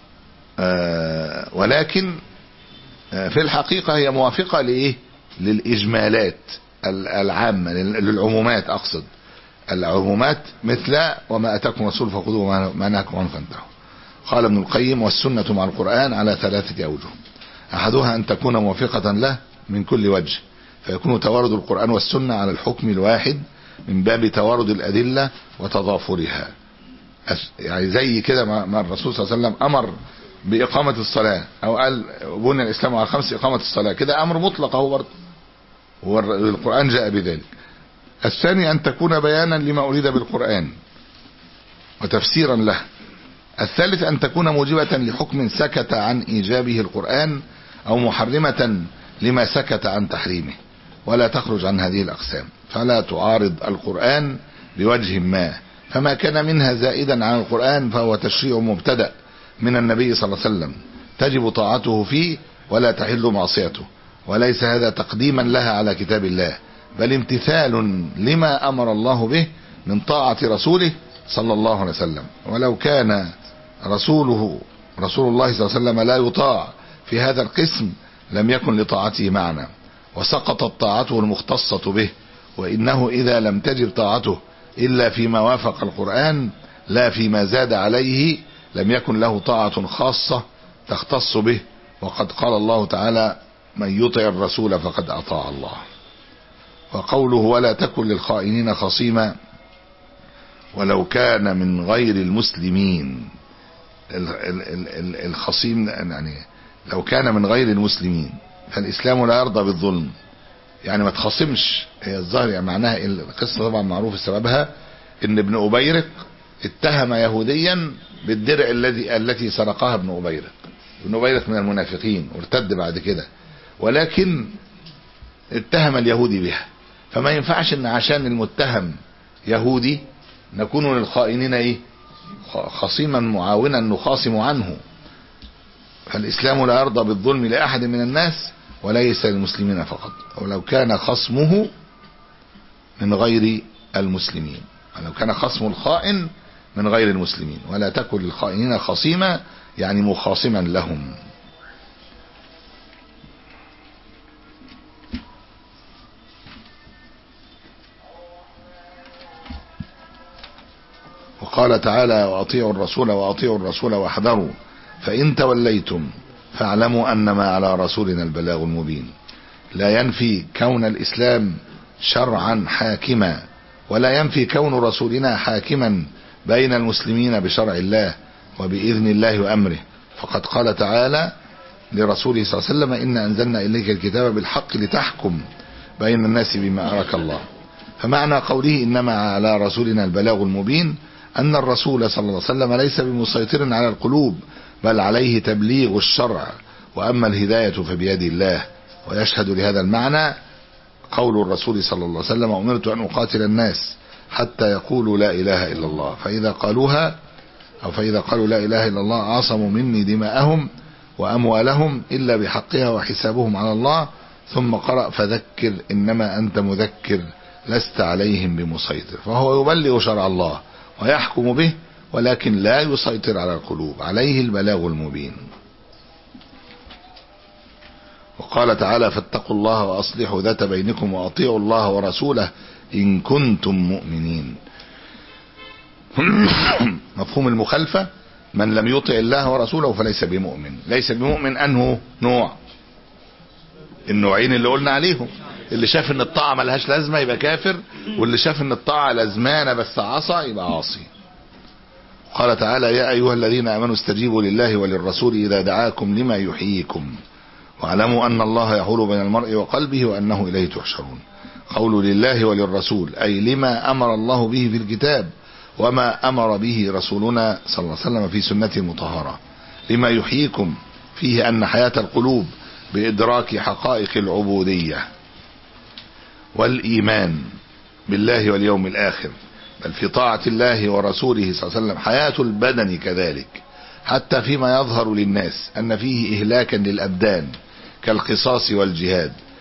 آه ولكن آه في الحقيقة هي موافقة لإيه للإجمالات العامة للعمومات أقصد العمومات مثل وما أتاكم رسول فخذوه وما نهاكم عنه فانتهوا قال ابن القيم والسنة مع القرآن على ثلاثة أوجه أحدها أن تكون موافقة له من كل وجه فيكون توارد القرآن والسنة على الحكم الواحد من باب توارد الأدلة وتضافرها يعني زي كده ما الرسول صلى الله عليه وسلم أمر بإقامة الصلاة أو قال بني الإسلام على خمس إقامة الصلاة كده أمر مطلق أهو برضه والقرآن جاء بذلك الثاني أن تكون بيانا لما أريد بالقرآن وتفسيرا له الثالث أن تكون موجبة لحكم سكت عن إيجابه القرآن أو محرمة لما سكت عن تحريمه ولا تخرج عن هذه الأقسام فلا تعارض القرآن بوجه ما فما كان منها زائدا عن القرآن فهو تشريع مبتدأ من النبي صلى الله عليه وسلم تجب طاعته فيه ولا تحل معصيته وليس هذا تقديما لها على كتاب الله بل امتثال لما أمر الله به من طاعة رسوله صلى الله عليه وسلم ولو كان رسوله رسول الله صلى الله عليه وسلم لا يطاع في هذا القسم لم يكن لطاعته معنى وسقطت طاعته المختصة به وإنه إذا لم تجب طاعته إلا فيما وافق القرآن لا فيما زاد عليه لم يكن له طاعة خاصة تختص به وقد قال الله تعالى من يطع الرسول فقد أطاع الله وقوله ولا تكن للخائنين خصيما ولو كان من غير المسلمين الخصيم يعني لو كان من غير المسلمين فالإسلام لا يرضى بالظلم يعني ما تخاصمش هي الظاهر يعني معناها القصة طبعا معروف سببها ان ابن أبيرق اتهم يهوديا بالدرع الذي التي سرقها ابن أبيرق ابن أبيرق من المنافقين وارتد بعد كده ولكن اتهم اليهودي بها فما ينفعش ان عشان المتهم يهودي نكون للخائنين ايه خصيما معاونا نخاصم عنه فالإسلام لا يرضى بالظلم لأحد من الناس وليس للمسلمين فقط ولو كان خصمه من غير المسلمين ولو كان خصم الخائن من غير المسلمين ولا تكن للخائنين خصيما يعني مخاصما لهم وقال تعالى وأطيعوا الرسول وأطيعوا الرسول واحذروا فإن توليتم فاعلموا أنما على رسولنا البلاغ المبين لا ينفي كون الإسلام شرعا حاكما ولا ينفي كون رسولنا حاكما بين المسلمين بشرع الله وبإذن الله وأمره فقد قال تعالى لرسوله صلى الله عليه وسلم إن أنزلنا إليك الكتاب بالحق لتحكم بين الناس بما أراك الله فمعنى قوله إنما على رسولنا البلاغ المبين أن الرسول صلى الله عليه وسلم ليس بمسيطر على القلوب بل عليه تبليغ الشرع وأما الهداية فبيد الله ويشهد لهذا المعنى قول الرسول صلى الله عليه وسلم أمرت أن أقاتل الناس حتى يقولوا لا إله إلا الله فإذا قالوها أو فإذا قالوا لا إله إلا الله عاصموا مني دماءهم وأموالهم إلا بحقها وحسابهم على الله ثم قرأ فذكر إنما أنت مذكر لست عليهم بمسيطر فهو يبلغ شرع الله ويحكم به ولكن لا يسيطر على القلوب عليه البلاغ المبين وقال تعالى فاتقوا الله وأصلحوا ذات بينكم وأطيعوا الله ورسوله إن كنتم مؤمنين مفهوم المخالفة من لم يطع الله ورسوله فليس بمؤمن ليس بمؤمن أنه نوع النوعين اللي قلنا عليهم اللي شاف ان الطاعة ملهاش لازمة يبقى كافر واللي شاف ان الطاعة لازمانة بس عصى يبقى عاصي قال تعالى يا أيها الذين آمنوا استجيبوا لله وللرسول إذا دعاكم لما يحييكم واعلموا أن الله يحول بين المرء وقلبه وأنه إليه تحشرون قول لله وللرسول أي لما أمر الله به في الكتاب وما أمر به رسولنا صلى الله عليه وسلم في سنته المطهرة لما يحييكم فيه أن حياة القلوب بإدراك حقائق العبودية والإيمان بالله واليوم الآخر بل في طاعة الله ورسوله صلى الله عليه وسلم حياة البدن كذلك حتى فيما يظهر للناس أن فيه إهلاكا للأبدان كالقصاص والجهاد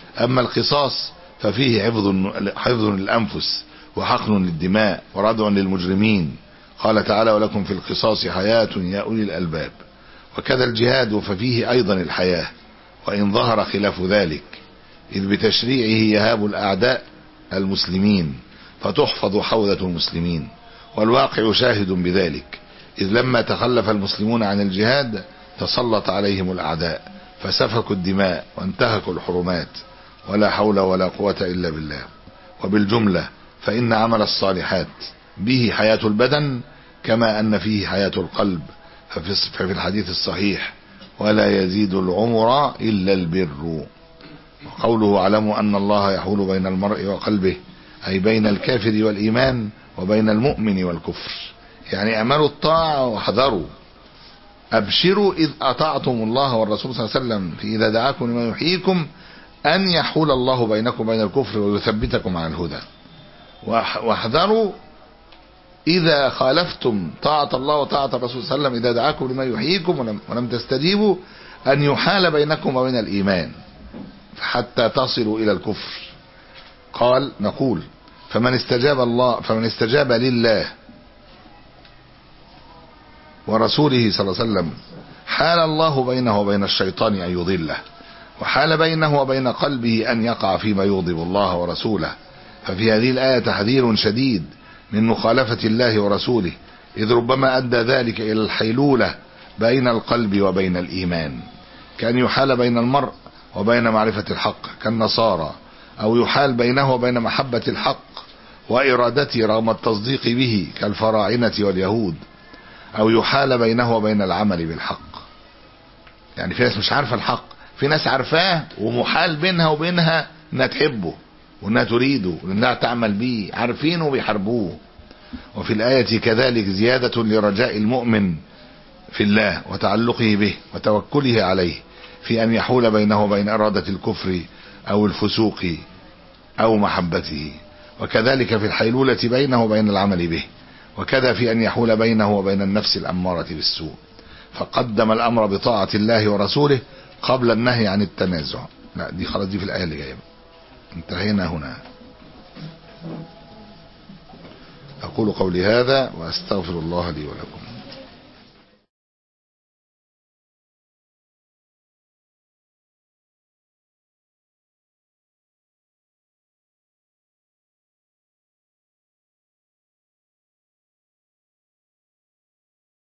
أما القصاص ففيه حفظ حفظ للأنفس وحقن للدماء وردع للمجرمين قال تعالى ولكم في القصاص حياة يا أولي الألباب وكذا الجهاد ففيه أيضا الحياة وإن ظهر خلاف ذلك إذ بتشريعه يهاب الأعداء المسلمين فتحفظ حوزة المسلمين والواقع شاهد بذلك إذ لما تخلف المسلمون عن الجهاد تسلط عليهم الأعداء فسفكوا الدماء وانتهكوا الحرمات ولا حول ولا قوة إلا بالله وبالجملة فإن عمل الصالحات به حياة البدن كما أن فيه حياة القلب ففي الحديث الصحيح ولا يزيد العمر إلا البر وقوله اعلموا أن الله يحول بين المرء وقلبه أي بين الكافر والإيمان وبين المؤمن والكفر يعني أعملوا الطاعة واحذروا أبشروا إذ أطعتم الله والرسول صلى الله عليه وسلم في إذا دعاكم لما يحييكم أن يحول الله بينكم وبين الكفر ويثبتكم على الهدى واحذروا إذا خالفتم طاعة الله وطاعة الرسول صلى الله عليه وسلم إذا دعاكم لما يحييكم ولم, ولم تستجيبوا أن يحال بينكم وبين الإيمان حتى تصلوا إلى الكفر قال نقول فمن استجاب الله فمن استجاب لله ورسوله صلى الله عليه وسلم حال الله بينه وبين الشيطان أن يضله وحال بينه وبين قلبه أن يقع فيما يغضب الله ورسوله ففي هذه الآية تحذير شديد من مخالفة الله ورسوله إذ ربما أدى ذلك إلى الحيلولة بين القلب وبين الإيمان كأن يحال بين المرء وبين معرفة الحق كالنصارى أو يحال بينه وبين محبة الحق وإرادته رغم التصديق به كالفراعنة واليهود أو يحال بينه وبين العمل بالحق يعني في ناس مش عارفة الحق في ناس عارفاه ومحال بينها وبينها انها تحبه وانها تريده وانها تعمل به عارفينه وبيحاربوه وفي الآية كذلك زيادة لرجاء المؤمن في الله وتعلقه به وتوكله عليه في أن يحول بينه وبين إرادة الكفر أو الفسوق أو محبته وكذلك في الحيلولة بينه وبين العمل به وكذا في أن يحول بينه وبين النفس الأمارة بالسوء فقدم الأمر بطاعة الله ورسوله قبل النهي عن التنازع لا دي خلاص دي في الآية اللي جاية انتهينا هنا أقول قولي هذا وأستغفر الله لي ولكم